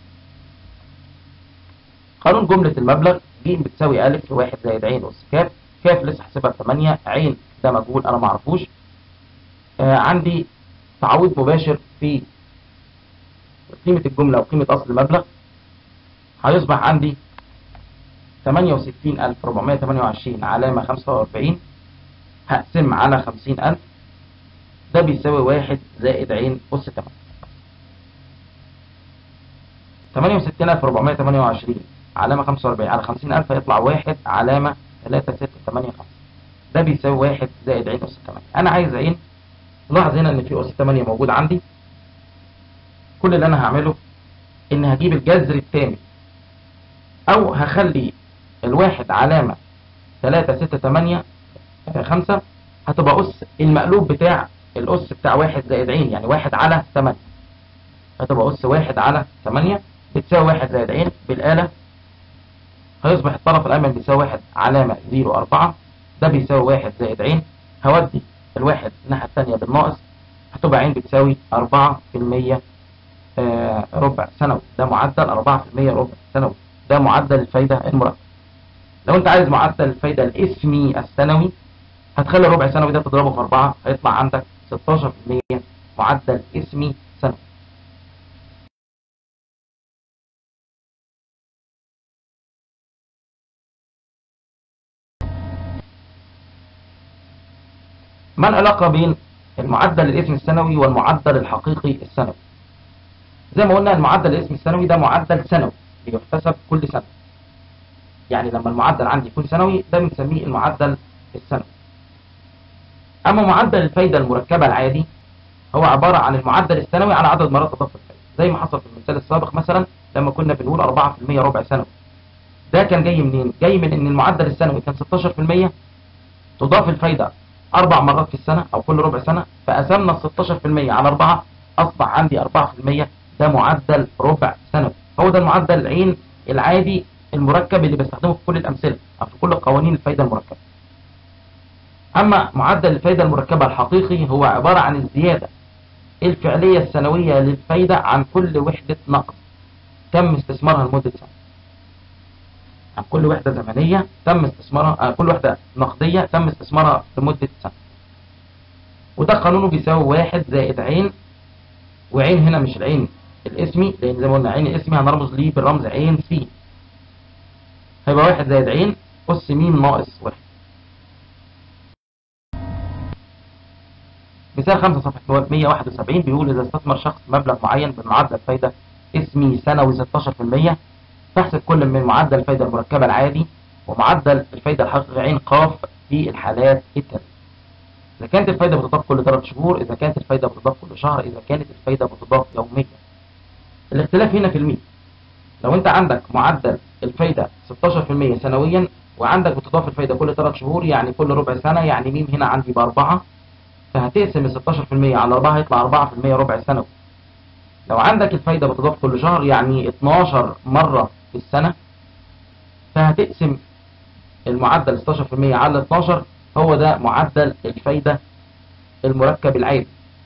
قانون جملة المبلغ ج بتساوي أ في واحد زائد عين أس كاف كاف لسه حاسبها 8 عين ده مجهول أنا معرفوش آه عندي تعويض مباشر في قيمة الجملة وقيمة أصل المبلغ هيصبح عندي 68428 علامة 45 هقسم على 50000 ده بيساوي واحد زائد عين أس 8 68428 علامة 45 على 50000 هيطلع واحد علامة 3685 ده بيساوي واحد زائد عين أس 8 أنا عايز عين لاحظ هنا إن في أس 8 موجود عندي كل اللي أنا هعمله إن هجيب الجذر الثاني او هخلي الواحد علامة تلاتة ستة تمانية آه، خمسة هتبقى أس المقلوب بتاع الأس بتاع واحد زائد عين يعني واحد على تمانية هتبقى أس واحد على تمانية بتساوي واحد زائد عين بالآلة هيصبح الطرف الأيمن بيساوي واحد علامة زيرو أربعة ده بيساوي واحد زائد عين هودي الواحد الناحية التانية بالناقص هتبقى عين بتساوي أربعة في المية آه، ربع سنوي ده معدل أربعة في المية ربع سنوي ده معدل الفايدة المركب لو انت عايز معدل الفايدة الاسمي السنوي هتخلي الربع سنوي ده تضربه في أربعة هيطلع عندك 16% معدل اسمي سنوي ما العلاقة بين المعدل الاسمي السنوي والمعدل الحقيقي السنوي زي ما قلنا المعدل الاسمي السنوي ده معدل سنوي بيحتسب كل سنة يعني لما المعدل عندي يكون سنوي ده بنسميه المعدل السنوي أما معدل الفايدة المركبة العادي هو عبارة عن المعدل السنوي على عدد مرات إضافة الفايدة زي ما حصل في المثال السابق مثلا لما كنا بنقول 4% ربع سنوي ده كان جاي منين؟ جاي من إن المعدل السنوي كان 16% تضاف الفايدة أربع مرات في السنة أو كل ربع سنة فقسمنا ال 16% على 4 أصبح عندي 4% ده معدل ربع سنوي هو ده المعدل العين العادي المركب اللي بستخدمه في كل الأمثلة أو في كل قوانين الفايدة المركبة أما معدل الفايدة المركبة الحقيقي هو عبارة عن الزيادة الفعلية السنوية للفايدة عن كل وحدة نقد تم استثمارها لمدة سنة عن كل وحدة زمنية تم استثمارها آه، كل وحدة نقدية تم استثمارها لمدة سنة وده قانونه بيساوي واحد زائد عين وعين هنا مش العين الاسمي لان زي ما قلنا عين الاسمي هنرمز ليه بالرمز عين سي هيبقى واحد زائد عين أس ميم ناقص واحد مثال 5 صفحة 171 بيقول إذا استثمر شخص مبلغ معين بمعدل فايدة اسمي سنوي 16% فاحسب كل من معدل الفايدة المركبة العادي ومعدل الفايدة الحقيقي عين قاف في الحالات التالية إذا كانت الفايدة بتضاف كل 3 شهور إذا كانت الفايدة بتضاف كل شهر إذا كانت الفايدة بتضاف يوميا الاختلاف هنا في الميم لو أنت عندك معدل الفايدة 16% سنويا وعندك بتضاف الفايدة كل 3 شهور يعني كل ربع سنة يعني ميم هنا عندي بأربعة فهتقسم ال 16% على 4 هيطلع 4% ربع سنوي لو عندك الفايدة بتضاف كل شهر يعني 12 مرة في السنة فهتقسم المعدل 16% على 12 هو ده معدل الفايدة المركب العادي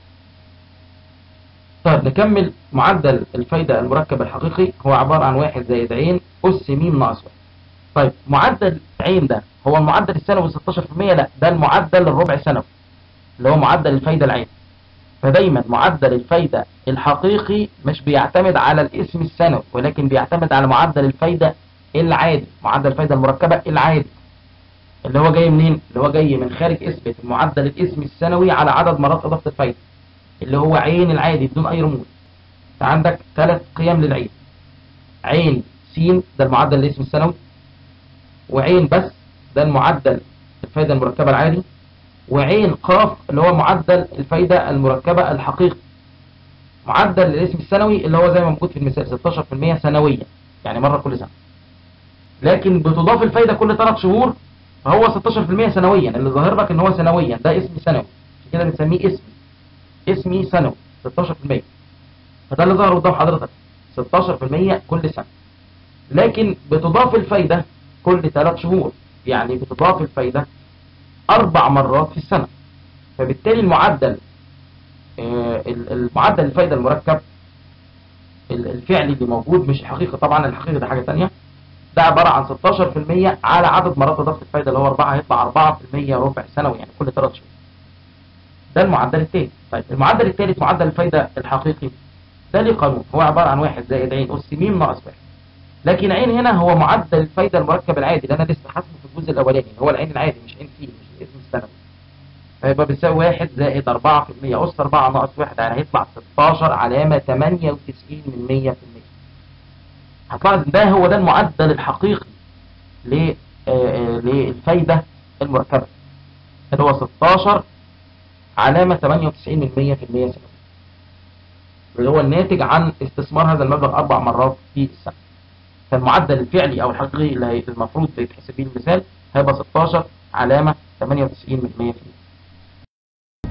طيب نكمل معدل الفايدة المركب الحقيقي هو عبارة عن واحد زائد عين أس ميم ناقص واحد طيب معدل عين ده هو المعدل السنوي 16% لا ده المعدل الربع سنوي اللي هو معدل الفايدة العين فدايما معدل الفايدة الحقيقي مش بيعتمد على الاسم السنوي ولكن بيعتمد على معدل الفايدة العادي معدل الفايدة المركبة العادي اللي هو جاي منين اللي هو جاي من خارج اثبت معدل الاسم السنوي على عدد مرات اضافه الفايده اللي هو عين العادي بدون اي رموز عندك ثلاث قيم للعين عين س ده المعدل الاسم السنوي وعين بس ده المعدل الفايده المركبه العادي وعين قاف اللي هو معدل الفايده المركبه الحقيقي معدل الاسم السنوي اللي هو زي ما موجود في المثال 16% سنويا يعني مره كل سنه لكن بتضاف الفايده كل 3 شهور فهو 16% سنويا اللي ظاهر لك ان هو سنويا ده اسم سنوي عشان كده بنسميه اسمي اسمي سنوي 16% فده اللي ظهر قدام حضرتك 16% كل سنة لكن بتضاف الفايدة كل 3 شهور يعني بتضاف الفايدة أربع مرات في السنة فبالتالي المعدل آه، المعدل الفايدة المركب الفعلي اللي موجود مش الحقيقي طبعا الحقيقي ده حاجة تانية ده عبارة عن 16% على عدد مرات إضافة الفايدة اللي هو 4 هيطلع 4% ربع سنوي يعني كل 3 شهور ده المعدل الثالث طيب المعدل الثالث معدل الفايدة الحقيقي ده ليه قانون هو عبارة عن واحد زائد عين أس م ناقص واحد لكن عين هنا هو معدل الفايدة المركب العادي اللي أنا لسه حاسبه في الجزء الأولاني هو العين العادي مش عين سي مش الاسم السنوي فيبقى بيساوي واحد زائد 4% أس 4 ناقص واحد يعني هيطلع 16 علامة 98 من 100% هتلاحظ ده هو ده المعدل الحقيقي للفايدة المركبة اللي هو 16 علامة 98 من 100% سنويا اللي هو الناتج عن استثمار هذا المبلغ أربع مرات في السنة فالمعدل الفعلي او الحقيقي اللي هي- المفروض بيتحسب بيه المثال هيبقى 16 علامة 98 من 100%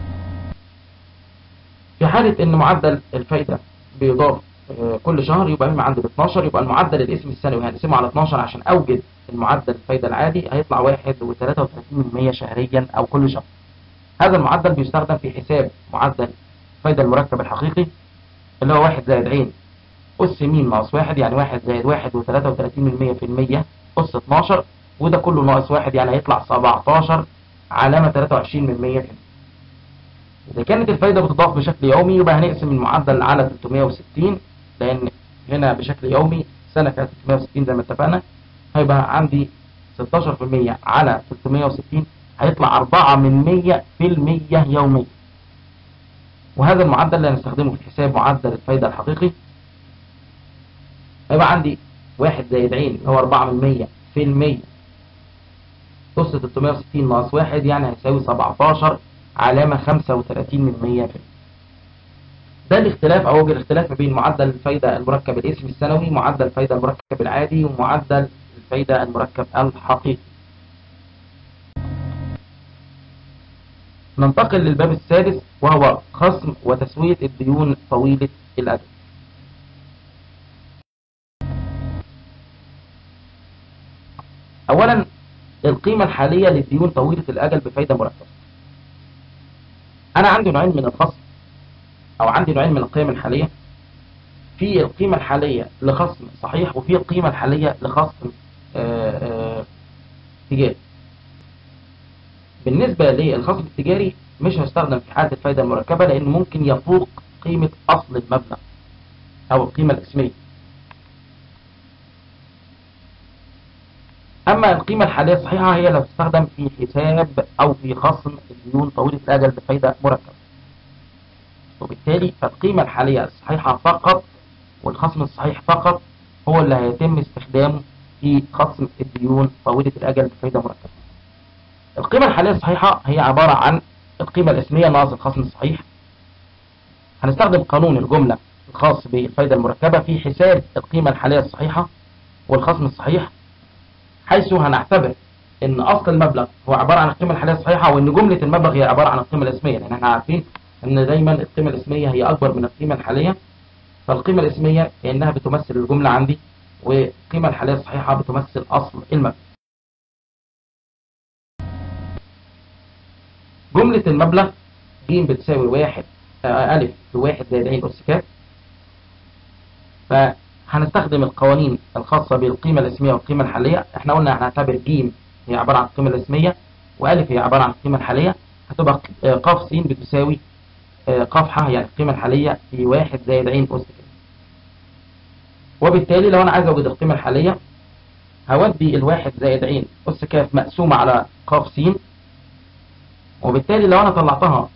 في حالة ان معدل الفايدة بيضاف آه، كل شهر يبقى من عند 12 يبقى المعدل الاسم السنوي هنقسمه على 12 عشان اوجد المعدل الفايدة العادي هيطلع 1.33% شهريا او كل شهر هذا المعدل بيستخدم في حساب معدل الفايدة المركب الحقيقي اللي هو 1 زائد عين أس م ناقص 1 يعني 1 زائد 1 و33 من 100% أس 12 وده كله ناقص 1 يعني هيطلع 17 علامة 23 من 100% إذا كانت الفايدة بتضاف بشكل يومي يبقى هنقسم المعدل على 360 لأن هنا بشكل يومي سنة فيها 360 زي ما اتفقنا هيبقى عندي 16% على 360 هيطلع 4 من 100 في المية يوميا وهذا المعدل اللي هنستخدمه في حساب معدل الفايدة الحقيقي هيبقى عندي واحد زائد عين اللي هو 4 من 100 في المية أس 360 ناقص واحد يعني هيساوي 17 علامة 35 من 100 في المية ده الاختلاف أو وجه الاختلاف ما بين معدل الفايدة المركب الاسمي السنوي معدل الفايدة المركب العادي ومعدل الفايدة المركب الحقيقي ننتقل للباب السادس وهو خصم وتسوية الديون طويلة الأجل أولا القيمة الحالية للديون طويلة الأجل بفايدة مركبة أنا عندي نوعين من الخصم أو عندي نوعين من القيم الحالية في القيمة الحالية لخصم صحيح وفي القيمة الحالية لخصم آه، آه، تجاري بالنسبة للخصم التجاري مش هستخدم في حالة الفايدة المركبة لأنه ممكن يفوق قيمة أصل المبلغ أو القيمة الاسمية أما القيمة الحالية الصحيحة هي اللي تستخدم في حساب أو في خصم الديون طويلة الأجل بفايدة مركبة وبالتالي فالقيمة الحالية الصحيحة فقط والخصم الصحيح فقط هو اللي هيتم استخدامه في خصم الديون طويلة الأجل بفايدة مركبة القيمة الحالية الصحيحة هي عبارة عن القيمة الاسمية ناقص الخصم الصحيح هنستخدم قانون الجملة الخاص بالفايدة المركبة في حساب القيمة الحالية الصحيحة والخصم الصحيح حيث هنعتبر ان اصل المبلغ هو عبارة عن القيمة الحالية الصحيحة وان جملة المبلغ هي عبارة عن القيمة الاسمية لان احنا عارفين ان دايما القيمة الاسمية هي اكبر من القيمة الحالية فالقيمة الاسمية كأنها بتمثل الجملة عندي والقيمة الحالية الصحيحة بتمثل اصل المبلغ جملة المبلغ ج بتساوي واحد آه، ألف في واحد زائد عين أس كاف فهنستخدم القوانين الخاصة بالقيمة الاسمية والقيمة الحالية احنا قلنا هنعتبر ج هي عبارة عن القيمة الاسمية وألف هي عبارة عن القيمة الحالية هتبقى آه، ق س بتساوي آه، ق ح يعني القيمة الحالية في واحد زائد عين أس كاف وبالتالي لو أنا عايز أوجد القيمة الحالية هودي الواحد زائد عين أس كاف مقسومة على ق س وبالتالي لو انا طلعتها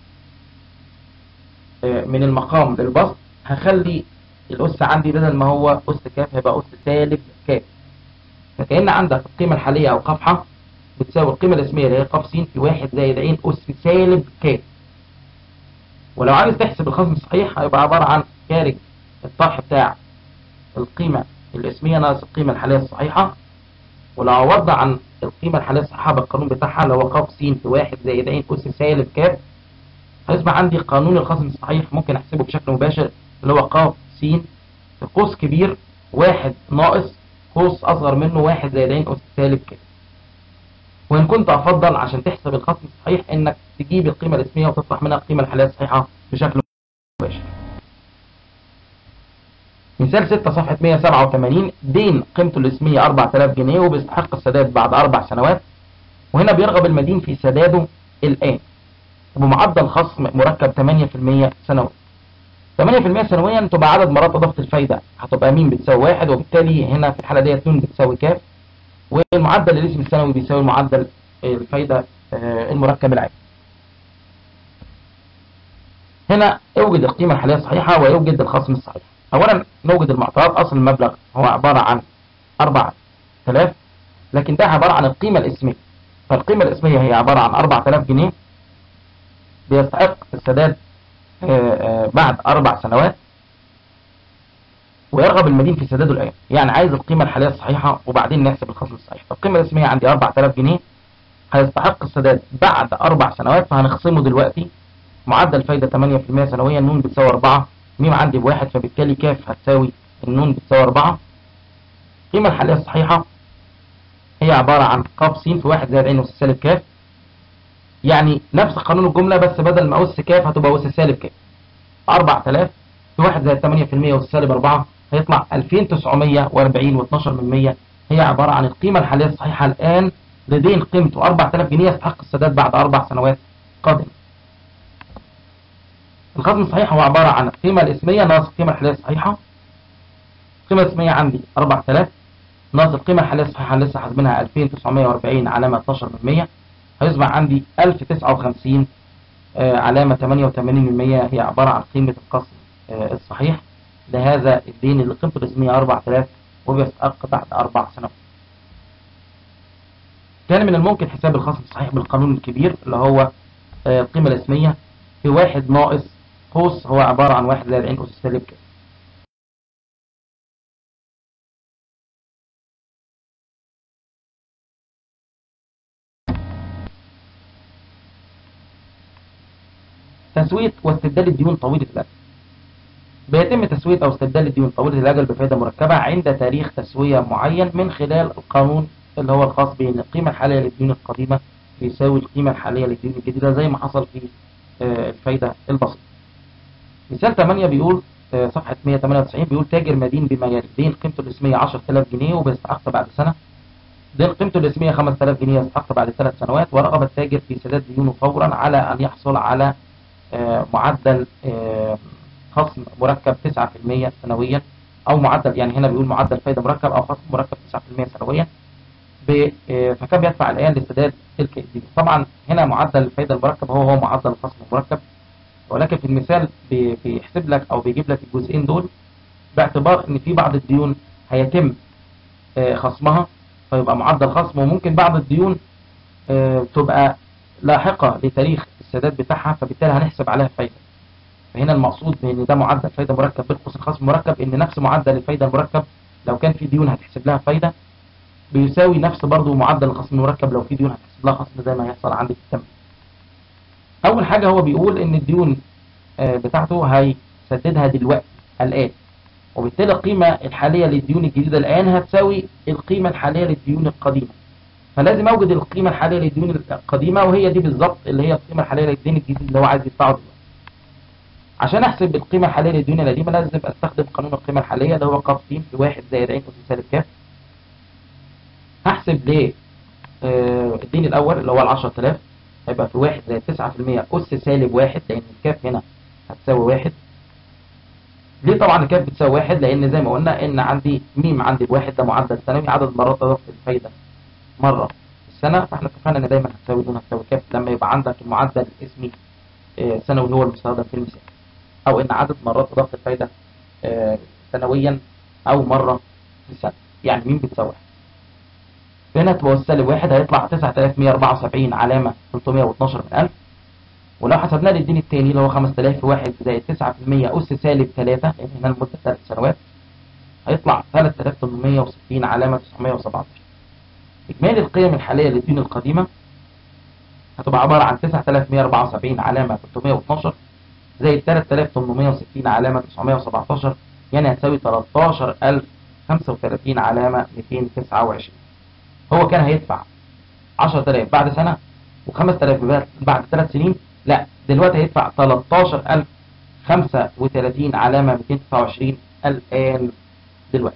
آه، من المقام للبسط هخلي الأس عندي بدل ما هو أس كاف هيبقى أس سالب كاف فكأن عندك القيمة الحالية أو قفحة بتساوي القيمة الاسمية اللي هي ق س في واحد زائد عين أس سالب كاف ولو عايز تحسب الخصم الصحيح هيبقى عبارة عن خارج الطرح بتاع القيمة الاسمية ناقص القيمة الحالية الصحيحة ولو عوضنا عن القيمة الحالية الصحيحة بالقانون بتاعها اللي هو ق س في واحد زائد عين أس سالب كاف هيصبح عندي قانون الخصم الصحيح ممكن أحسبه بشكل مباشر اللي هو ق س في قوس كبير واحد ناقص قوس أصغر منه واحد زائد عين أس سالب كاف وإن كنت أفضل عشان تحسب الخصم الصحيح إنك تجيب القيمة الاسمية وتطرح منها القيمة الحالية الصحيحة بشكل مباشر مثال 6 صفحة 187 دين قيمته الاسمية 4000 جنيه وبيستحق السداد بعد أربع سنوات وهنا بيرغب المدين في سداده الآن وبمعدل خصم مركب 8% سنويا 8% سنويا تبقى عدد مرات إضافة الفايدة هتبقى مين بتساوي واحد وبالتالي هنا في الحالة ديت ن بتساوي كاف والمعدل الاسم السنوي بيساوي معدل الفايدة آه، المركب العادي هنا اوجد القيمة الحالية الصحيحة ويوجد الخصم الصحيح اولا نوجد المعطيات اصل المبلغ هو عبارة عن 4000 لكن ده عبارة عن القيمة الاسمية فالقيمة الاسمية هي عبارة عن 4000 جنيه بيستحق السداد آه، آه، بعد اربع سنوات ويرغب المدين في سداده الآن يعني عايز القيمة الحالية الصحيحة وبعدين نحسب الخصم الصحيح فالقيمة الاسمية عندي 4000 جنيه هيستحق السداد بعد أربع سنوات فهنخصمه دلوقتي معدل فايدة 8% سنويا نون بتساوي 4 ميم عندي بواحد فبالتالي كاف هتساوي النون بتساوي 4 القيمة الحالية الصحيحة هي عبارة عن ق س في 1 زائد ع أس سالب كاف يعني نفس قانون الجملة بس بدل ما أس كاف هتبقى أس سالب كاف 4000 في 1 زائد 8% أس سالب 4 هيطلع 2940 و12 من 100 هي عبارة عن القيمة الحالية الصحيحة الآن لدين قيمته 4000 جنيه يستحق السداد بعد أربع سنوات قادمة الخصم الصحيح هو عبارة عن القيمة الاسمية ناقص القيمة الحالية الصحيحة القيمة الاسمية عندي 4000 ناقص القيمة الحالية الصحيحة لسه حاسبينها 2940 علامة 12 من 100 هيصبح عندي 1059 آه علامة 88 من 100 هي عبارة عن قيمة القسم آه الصحيح لهذا الدين اللي قيمته الاسمية 4000 وبيستحق بعد أربع سنوات كان من الممكن حساب الخصم الصحيح بالقانون الكبير اللي هو آه القيمة الاسمية في واحد ناقص قوس هو عبارة عن واحد زائد عين أس سالب كده تسوية واستبدال الديون طويلة الأجل بيتم تسوية أو استبدال الديون طويلة الأجل بفائدة مركبة عند تاريخ تسوية معين من خلال القانون اللي هو الخاص بأن القيمة الحالية للديون القديمة يساوي القيمة الحالية للديون الجديدة زي ما حصل في الفايدة البسيطة مثال 8 بيقول صفحة 198 بيقول تاجر مدين بما يلي دين قيمته الاسمية 10000 جنيه وبيستحق بعد سنة دين قيمته الاسمية 5000 جنيه يستحق بعد ثلاث سنوات ورغب التاجر في سداد ديونه فورا على أن يحصل على معدل خصم مركب 9% سنويا أو معدل يعني هنا بيقول معدل فايدة مركب أو خصم مركب 9% سنويا فكم يدفع الآن لسداد تلك الدين طبعا هنا معدل الفايدة المركب هو هو معدل الخصم المركب ولكن في المثال بيحسب لك او بيجيب لك الجزئين دول باعتبار ان في بعض الديون هيتم خصمها فيبقى معدل خصم وممكن بعض الديون تبقى لاحقة لتاريخ السداد بتاعها فبالتالي هنحسب عليها فايدة فهنا المقصود بان ده معدل فايدة مركب بالقوس الخصم مركب ان نفس معدل الفايدة المركب لو كان في ديون هتحسب لها فايدة بيساوي نفس برضه معدل الخصم المركب لو في ديون هتحسب لها خصم زي ما هيحصل عندي في التمرين اول حاجة هو بيقول ان الديون بتاعته هيسددها دلوقتي الان وبالتالي القيمة الحالية للديون الجديدة الان هتساوي القيمة الحالية للديون القديمة فلازم اوجد القيمة الحالية للديون القديمة وهي دي بالظبط اللي هي القيمة الحالية للدين الجديد اللي هو عايز يدفعه دلوقتي عشان احسب القيمة الحالية للديون القديمة لازم استخدم قانون القيمة الحالية اللي هو ق س في واحد زائد ع أس سالب ك هحسب ليه الدين الاول اللي هو ال 10000 هيبقى في واحد زائد تسعة في المية أس سالب واحد لأن الكاف هنا هتساوي واحد ليه طبعا الكاف بتساوي واحد لأن زي ما قلنا إن عندي ميم عندي بواحد ده معدل سنوي عدد مرات إضافة الفايدة مرة في السنة فاحنا اتفقنا إن دايما هتساوي دون هتساوي كاف لما يبقى عندك المعدل الاسمي سنوي هو المستخدم في المثال أو إن عدد مرات إضافة الفايدة سنويا أو مرة في السنة يعني ميم بتساوي واحد هنا تبقى السالب واحد هيطلع 9174 علامة 312 من 1000 ولو حسبنا للدين الثاني اللي هو 5000 في 1 زائد 9% أس سالب 3 لأن هنا المدة 3 سنوات هيطلع 3860 علامة 917 إجمالي القيم الحالية للدين القديمة هتبقى عبارة عن 9174 علامة 312 زائد 3860 علامة 917 يعني هتساوي 13035 علامة 229 هو كان هيدفع 10000 بعد سنة و5000 بعد ثلاث سنين لا دلوقتي هيدفع 13035 علامة 229 الآن دلوقتي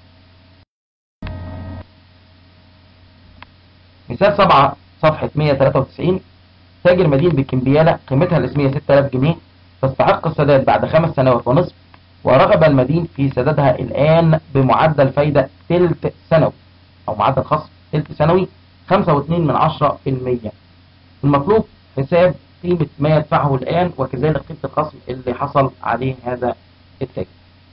مثال 7 صفحة 193 تاجر مدين بكمبيالة قيمتها الاسمية 6000 جنيه تستحق السداد بعد خمس سنوات ونصف ورغب المدين في سدادها الآن بمعدل فايدة تلت سنوي أو معدل خصم تلت سنوي 5.2 من عشرة في المية المطلوب حساب قيمة ما يدفعه الآن وكذلك قيمة الخصم اللي حصل عليه هذا التاجر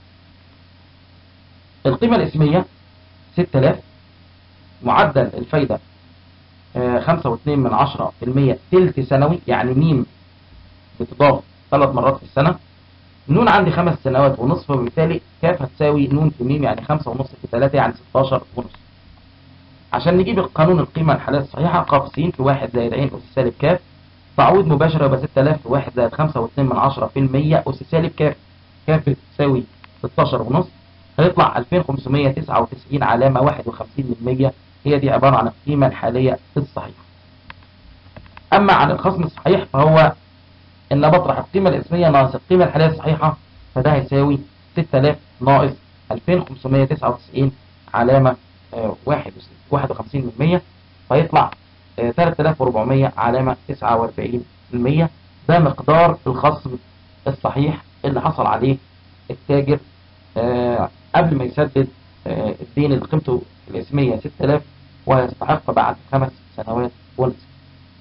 القيمة الاسمية 6000 معدل الفايدة 5.2 من عشرة في المية تلت سنوي يعني ميم بتضاف ثلاث مرات في السنة نون عندي خمس سنوات ونصف وبالتالي كاف هتساوي نون في ميم يعني خمسة ونص في تلاتة يعني ستاشر ونص عشان نجيب القانون القيمة الحالية الصحيحة ق س في واحد زائد ع أس سالب كاف تعويض مباشر يبقى 6000 في واحد زائد خمسة واتنين من عشرة في المية أس سالب كاف كاف بتساوي ستاشر ونص هيطلع 2599 علامة واحد وخمسين من مية هي دي عبارة عن القيمة الحالية الصحيحة أما عن الخصم الصحيح فهو إن بطرح القيمة الاسمية ناقص القيمة الحالية الصحيحة فده هيساوي 6000 ناقص 2599 علامة آه، واحد واحد وخمسين من مية فيطلع آه، 3400 علامة 49 من مية ده مقدار الخصم الصحيح اللي حصل عليه التاجر آه، قبل ما يسدد آه، الدين اللي قيمته الاسمية 6000 ويستحق بعد خمس سنوات ونصف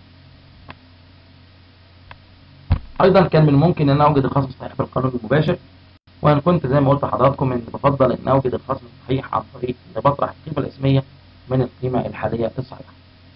ايضا كان من الممكن ان اوجد الخصم الصحيح في القانون المباشر وان كنت زي ما قلت لحضراتكم ان بفضل ان اوجد الخصم الصحيح عن طريق ان بطرح القيمه الاسميه من القيمه الحاليه الصحيحه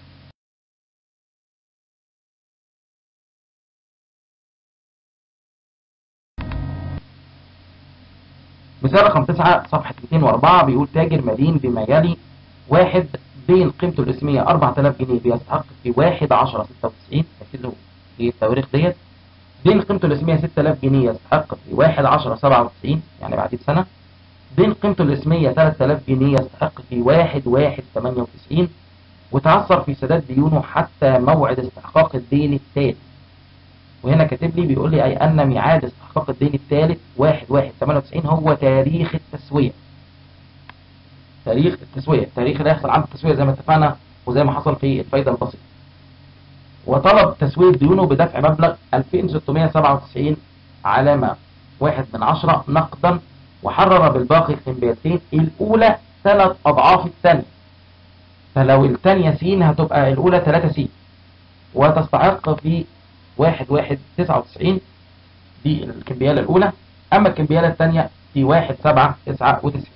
مثال رقم 9 صفحة 204 بيقول تاجر مدين بما يلي واحد بين قيمته الاسمية 4000 جنيه بيستحق في 1 10 96 أكيد له في التواريخ ديت بين قيمته الاسمية 6000 جنيه يستحق في 1 10 97 يعني بعد سنة بين قيمته الاسمية 3000 جنيه يستحق في 1 1 98 وتعثر في سداد ديونه حتى موعد استحقاق الدين الثالث وهنا كاتب لي بيقول لي أي أن ميعاد استحقاق الدين الثالث 1 1 98 هو تاريخ التسوية تاريخ التسوية التاريخ اللي هيحصل عنده التسوية زي ما اتفقنا وزي ما حصل في الفايدة البسيطة وطلب تسوية ديونه بدفع مبلغ 2697 علامة واحد من عشرة نقدا وحرر بالباقي الكمبيالتين الأولى ثلاث أضعاف الثانية فلو الثانية س هتبقى الأولى 3 س وتستحق في واحد واحد تسعة وتسعين دي الكمبيالة الأولى أما الكمبيالة الثانية في واحد سبعة تسعة وتسعين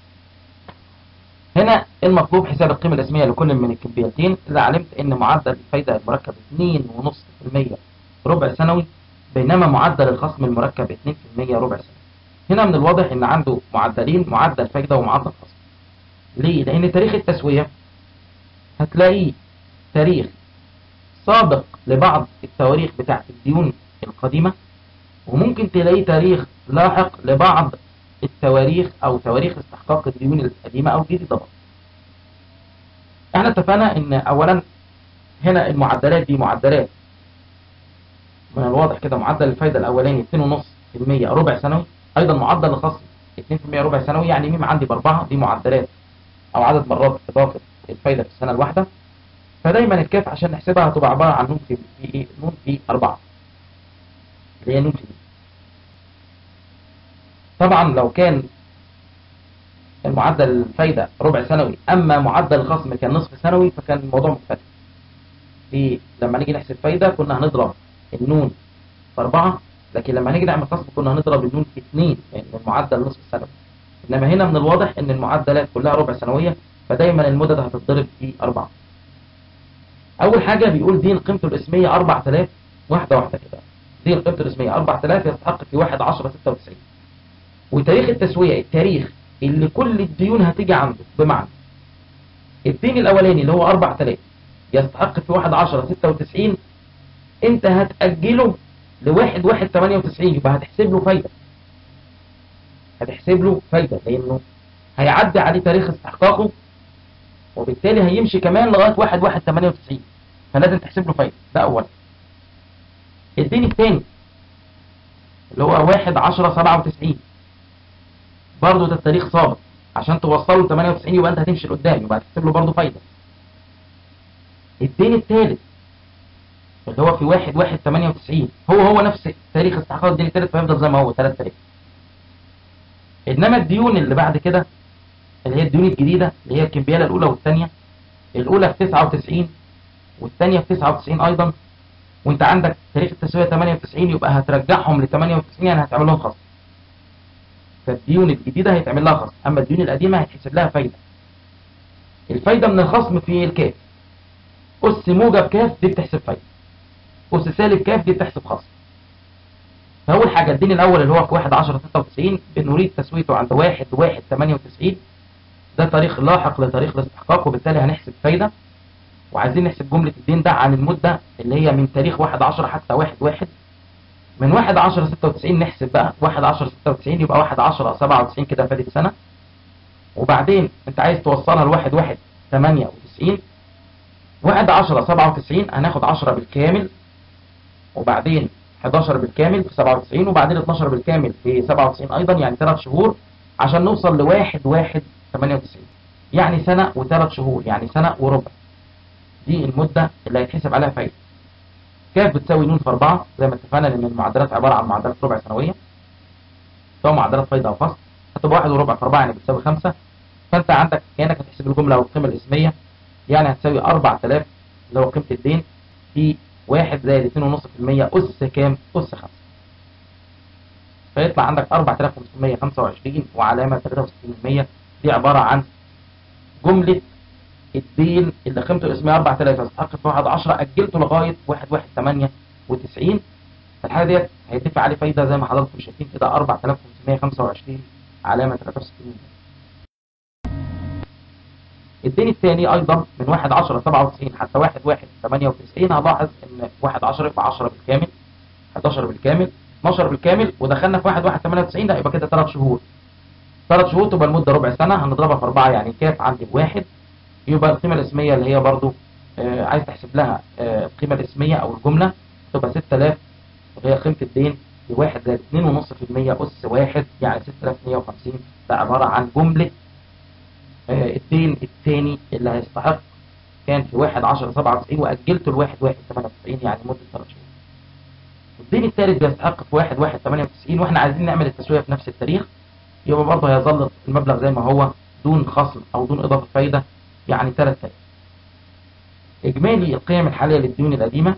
هنا المطلوب حساب القيمة الاسمية لكل من الكمبيالتين إذا علمت أن معدل الفايدة المركب 2.5% ربع سنوي بينما معدل الخصم المركب 2% ربع سنوي هنا من الواضح أن عنده معدلين معدل فايدة ومعدل خصم ليه؟ لأن تاريخ التسوية هتلاقيه تاريخ سابق لبعض التواريخ بتاعت الديون القديمة وممكن تلاقيه تاريخ لاحق لبعض التواريخ او تواريخ استحقاق الديون القديمة او الجديدة برضه. احنا اتفقنا ان اولا هنا المعدلات دي معدلات من الواضح كده معدل الفايدة الاولاني 2.5% ربع سنوي ايضا معدل الخصم 2% ربع سنوي يعني ميم عندي باربعة دي معدلات او عدد مرات اضافة الفايدة في السنة الواحدة فدايما الكاف عشان نحسبها هتبقى عبارة عن نون في في ايه نون في 4 اللي هي نون في طبعا لو كان المعدل الفايدة ربع سنوي اما معدل الخصم كان نصف سنوي فكان الموضوع مختلف في لما نيجي نحسب فايدة كنا هنضرب النون في 4 لكن لما نيجي نعمل خصم كنا هنضرب النون في 2 لان المعدل نصف سنوي انما هنا من الواضح ان المعدلات كلها ربع سنوية فدايما المدد هتتضرب في 4 اول حاجة بيقول دين قيمته الاسمية 4000 واحدة واحدة كده دين قيمته الاسمية 4000 يستحق في 1 10 96 وتاريخ التسوية التاريخ اللي كل الديون هتيجي عنده بمعنى الدين الاولاني اللي هو 4000 يستحق في 1 10 96 انت هتأجله لواحد واحد 98 يبقى هتحسب له فايدة هتحسب له فايدة لانه هيعدي عليه تاريخ استحقاقه وبالتالي هيمشي كمان لغاية واحد واحد 98 فلازم تحسب له فايدة ده اولا الدين الثاني اللي هو واحد 10 97 برضه ده التاريخ سابق عشان توصله ل 98 يبقى انت هتمشي لقدام يبقى هتحسب له برضه فايدة الدين الثالث اللي هو في واحد واحد 98 هو هو نفس تاريخ استحقاق الدين الثالث فيفضل زي ما هو 3000 انما الديون اللي بعد كده اللي هي الديون الجديدة اللي هي الكمبيالة الأولى والثانية الأولى في 99 والثانية في 99 أيضا وانت عندك تاريخ التسوية 98 يبقى هترجعهم ل 98 يعني هتعمل لهم خصم فالديون الجديدة هيتعمل لها خصم أما الديون القديمة هيتحسب لها فايدة الفايدة من الخصم في الكاف أس موجب كاف دي بتحسب فايدة أس سالب كاف دي بتحسب خصم فأول حاجة الدين الأول اللي هو في 1 10 96 بنريد تسويته عند 1 1 98 ده تاريخ لاحق لتاريخ الاستحقاق وبالتالي هنحسب فايدة وعايزين نحسب جملة الدين ده عن المدة اللي هي من تاريخ 1 10 حتى 1 1 من 1 10 96 نحسب بقى 1 10 96 يبقى 1 10 97 كده فاتت سنة وبعدين انت عايز توصلها ل 1 1 98 1 10 97 هناخد 10 بالكامل وبعدين 11 بالكامل في 97 وبعدين 12 بالكامل في 97 ايضا يعني 3 شهور عشان نوصل ل 1 1 98 يعني سنة وثلاث شهور يعني سنة وربع دي المدة اللي هيتحسب عليها فايدة كاف بتساوي نون في 4 زي ما اتفقنا لان المعدلات عبارة عن معدلات ربع سنوية سواء معدلات فايدة او فصل هتبقى 1 وربع في 4 يعني بتساوي 5 فانت عندك كانك هتحسب الجملة او القيمة الاسمية يعني هتساوي 4000 اللي هو قيمة الدين في 1 زائد 2.5% أس كام؟ أس 5 فيطلع عندك 4525 وعلامة 63% دي عبارة عن جملة الدين اللي قيمته الاسمية 4000 استحق في 1 10 أجلته لغاية 1 1 98 الحاجة ديت هيدفع عليه فايدة زي ما حضراتكم شايفين كده 4525 علامة 63 الدين الثاني ايضا من 1 10 97 حتى 1 1 98 هلاحظ ان 1 10 يبقى 10 بالكامل 11 بالكامل 12 بالكامل ودخلنا في 1 1 98 ده يبقى كده 3 شهور 3 شهور تبقى المده ربع سنه هنضربها في 4 يعني كاف عندي بواحد يبقى القيمه الاسميه اللي هي برضو آه عايز تحسب لها آه القيمه الاسميه او الجمله تبقى 6000 وهي قيمه الدين بواحد زائد 2.5% اس 1 يعني 6150 ده عباره عن جمله الدين الثاني اللي هيستحق كان في 1 10 97 واجلته ل 1 1 98 يعني مده 3 شهور. الدين الثالث بيستحق في 1 1 98 واحنا عايزين نعمل التسويه في نفس التاريخ يبقى برضه هيظل المبلغ زي ما هو دون خصم او دون اضافه فايده يعني 3000. اجمالي القيم الحاليه للديون القديمه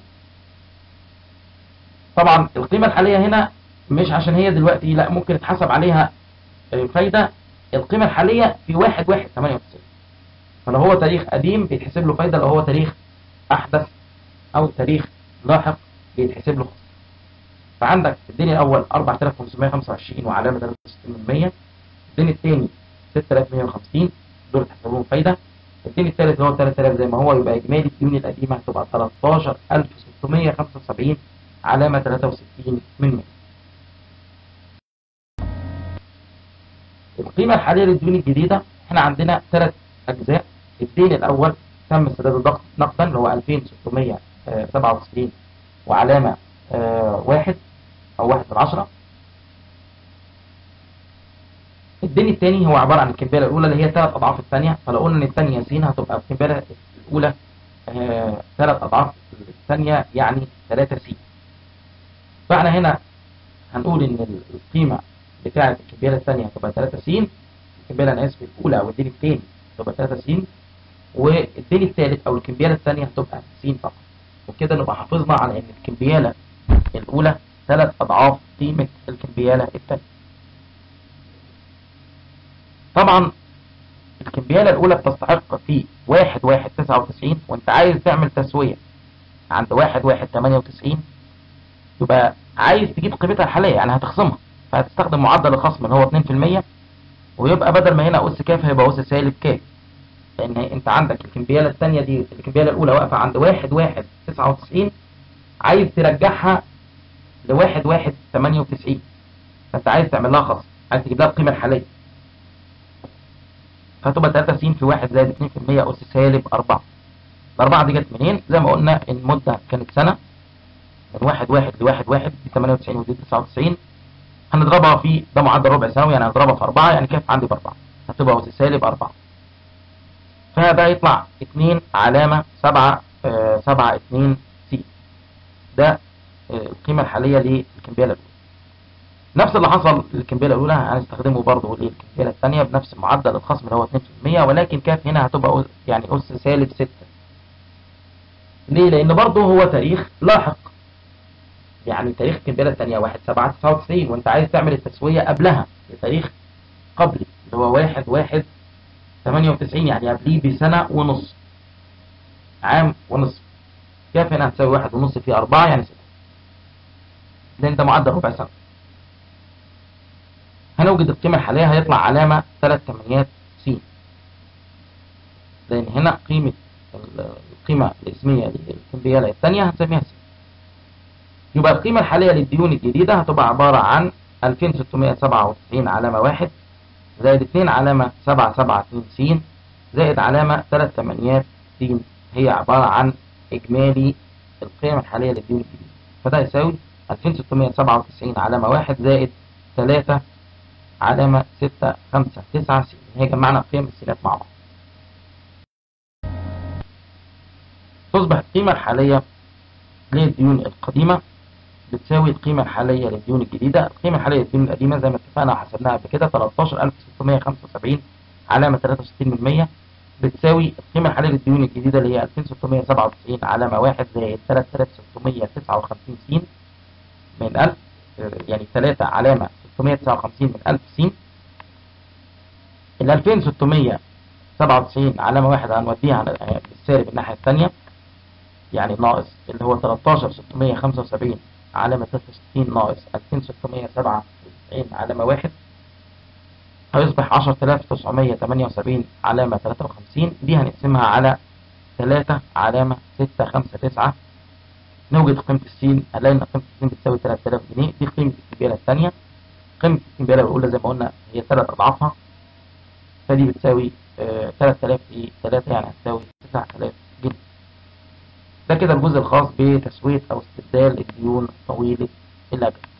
طبعا القيمه الحاليه هنا مش عشان هي دلوقتي لا ممكن يتحسب عليها فايده القيمة الحالية في واحد واحد ثمانية وتسعين فلو هو تاريخ قديم بيتحسب له فايدة لو هو تاريخ أحدث أو تاريخ لاحق بيتحسب له خصم فعندك الدين الأول 4525 وعلامة 63% الدين الثاني 6150 دول تحسب لهم فايدة الدين الثالث اللي هو 3000 زي ما هو يبقى إجمالي الديون القديمة هتبقى 13675 علامة 63 من 100 القيمة الحالية للديون الجديدة احنا عندنا ثلاث أجزاء الدين الأول تم سداد نقدا اللي هو 2697 وعلامة اه واحد أو واحد من عشرة الدين الثاني هو عبارة عن الكمبيالة الأولى اللي هي ثلاث أضعاف الثانية فلو قلنا إن الثانية س هتبقى الكمبيالة الأولى اه ثلاث أضعاف الثانية يعني 3 س فاحنا هنا هنقول إن القيمة بتاعة الكمبيالة الثانية هتبقى 3 س الكمبيالة أنا آسف الأولى أو الدين الثاني هتبقى 3 س والدين الثالث أو الكمبيالة الثانية هتبقى س فقط وكده نبقى حافظنا على إن الكمبيالة الأولى ثلاث أضعاف قيمة الكمبيالة الثانية طبعا الكمبيالة الأولى بتستحق في 1 1 99 وأنت عايز تعمل تسوية عند 1 1 98 يبقى عايز تجيب قيمتها الحالية يعني هتخصمها فهتستخدم معدل الخصم اللي هو 2% ويبقى بدل ما هنا أس كاف هيبقى أس سالب كاف لأن أنت عندك الكمبيالة الثانية دي الكمبيالة الأولى واقفة عند 1 1 99 عايز ترجعها ل 1 1 98 فأنت عايز تعمل لها خصم عايز تجيب لها القيمة الحالية فهتبقى 3 س في 1 زائد 2% أس سالب 4 الأربعة دي جت منين؟ زي ما قلنا المدة كانت سنة من 1 1 ل 1 1 ب 98 ودي 99 هنضربها في ده معدل ربع سنوي يعني هنضربها في 4 يعني كيف عندي ب 4 هتبقى أس سالب 4 فده يطلع 2 علامة 7 7 2 س ده آه القيمة الحالية للكمبيالة الأولى نفس اللي حصل للكمبيالة الأولى هنستخدمه برضه للكمبيالة الثانية بنفس معدل الخصم اللي هو 2% ولكن كاف هنا هتبقى يعني أس سالب 6 ليه؟ لأن برضه هو تاريخ لاحق يعني تاريخ الكمبيالة الثانية 1 7 99 وأنت عايز تعمل التسوية قبلها لتاريخ قبلي اللي هو 1 1 98 يعني قبليه بسنة ونص عام ونصف كيف هنا هتساوي 1 ونص في 4 يعني 6 لأن ده معدل ربع سنة نوجد القيمة الحالية هيطلع علامة 3 تمانيات س لأن هنا قيمة القيمة الاسمية للكمبيالة الثانية هنسميها س يبقى القيمة الحالية للديون الجديدة هتبقى عبارة عن 2697 علامة 1 زائد 2 علامة 772 س زائد علامة 3 تمانيات س هي عبارة عن إجمالي القيم الحالية للديون الجديدة فده يساوي 2697 علامة 1 زائد 3 علامة 6 5 9 س هي جمعنا قيم السينات مع بعض تصبح القيمة الحالية للديون القديمة بتساوي القيمة الحالية للديون الجديدة القيمة الحالية للديون القديمة زي ما اتفقنا وحسبناها قبل كده 13675 علامة 63% بتساوي القيمة الحالية للديون الجديدة اللي هي 2697 علامة 1 زائد 3659 س من 1000 يعني 3 علامة 659 من 1000 س ال 2697 علامة 1 هنوديها بالسالب الناحية الثانية يعني ناقص اللي هو 13675 علامة 63 ناقص 2697 علامة 1 هيصبح 10978 علامة 53 دي هنقسمها على 3 علامة 659 نوجد قيمة السين هنلاقي ان قيمة السين بتساوي 3000 جنيه دي قيمة الكمبيالة الثانية قيمة الكمبيالة الأولى زي ما قلنا هي 3 أضعافها فدي بتساوي آه 3000 في 3 يعني هتساوي 9000 جنيه ده كده الجزء الخاص بتسوية أو استبدال الديون طويلة الأجل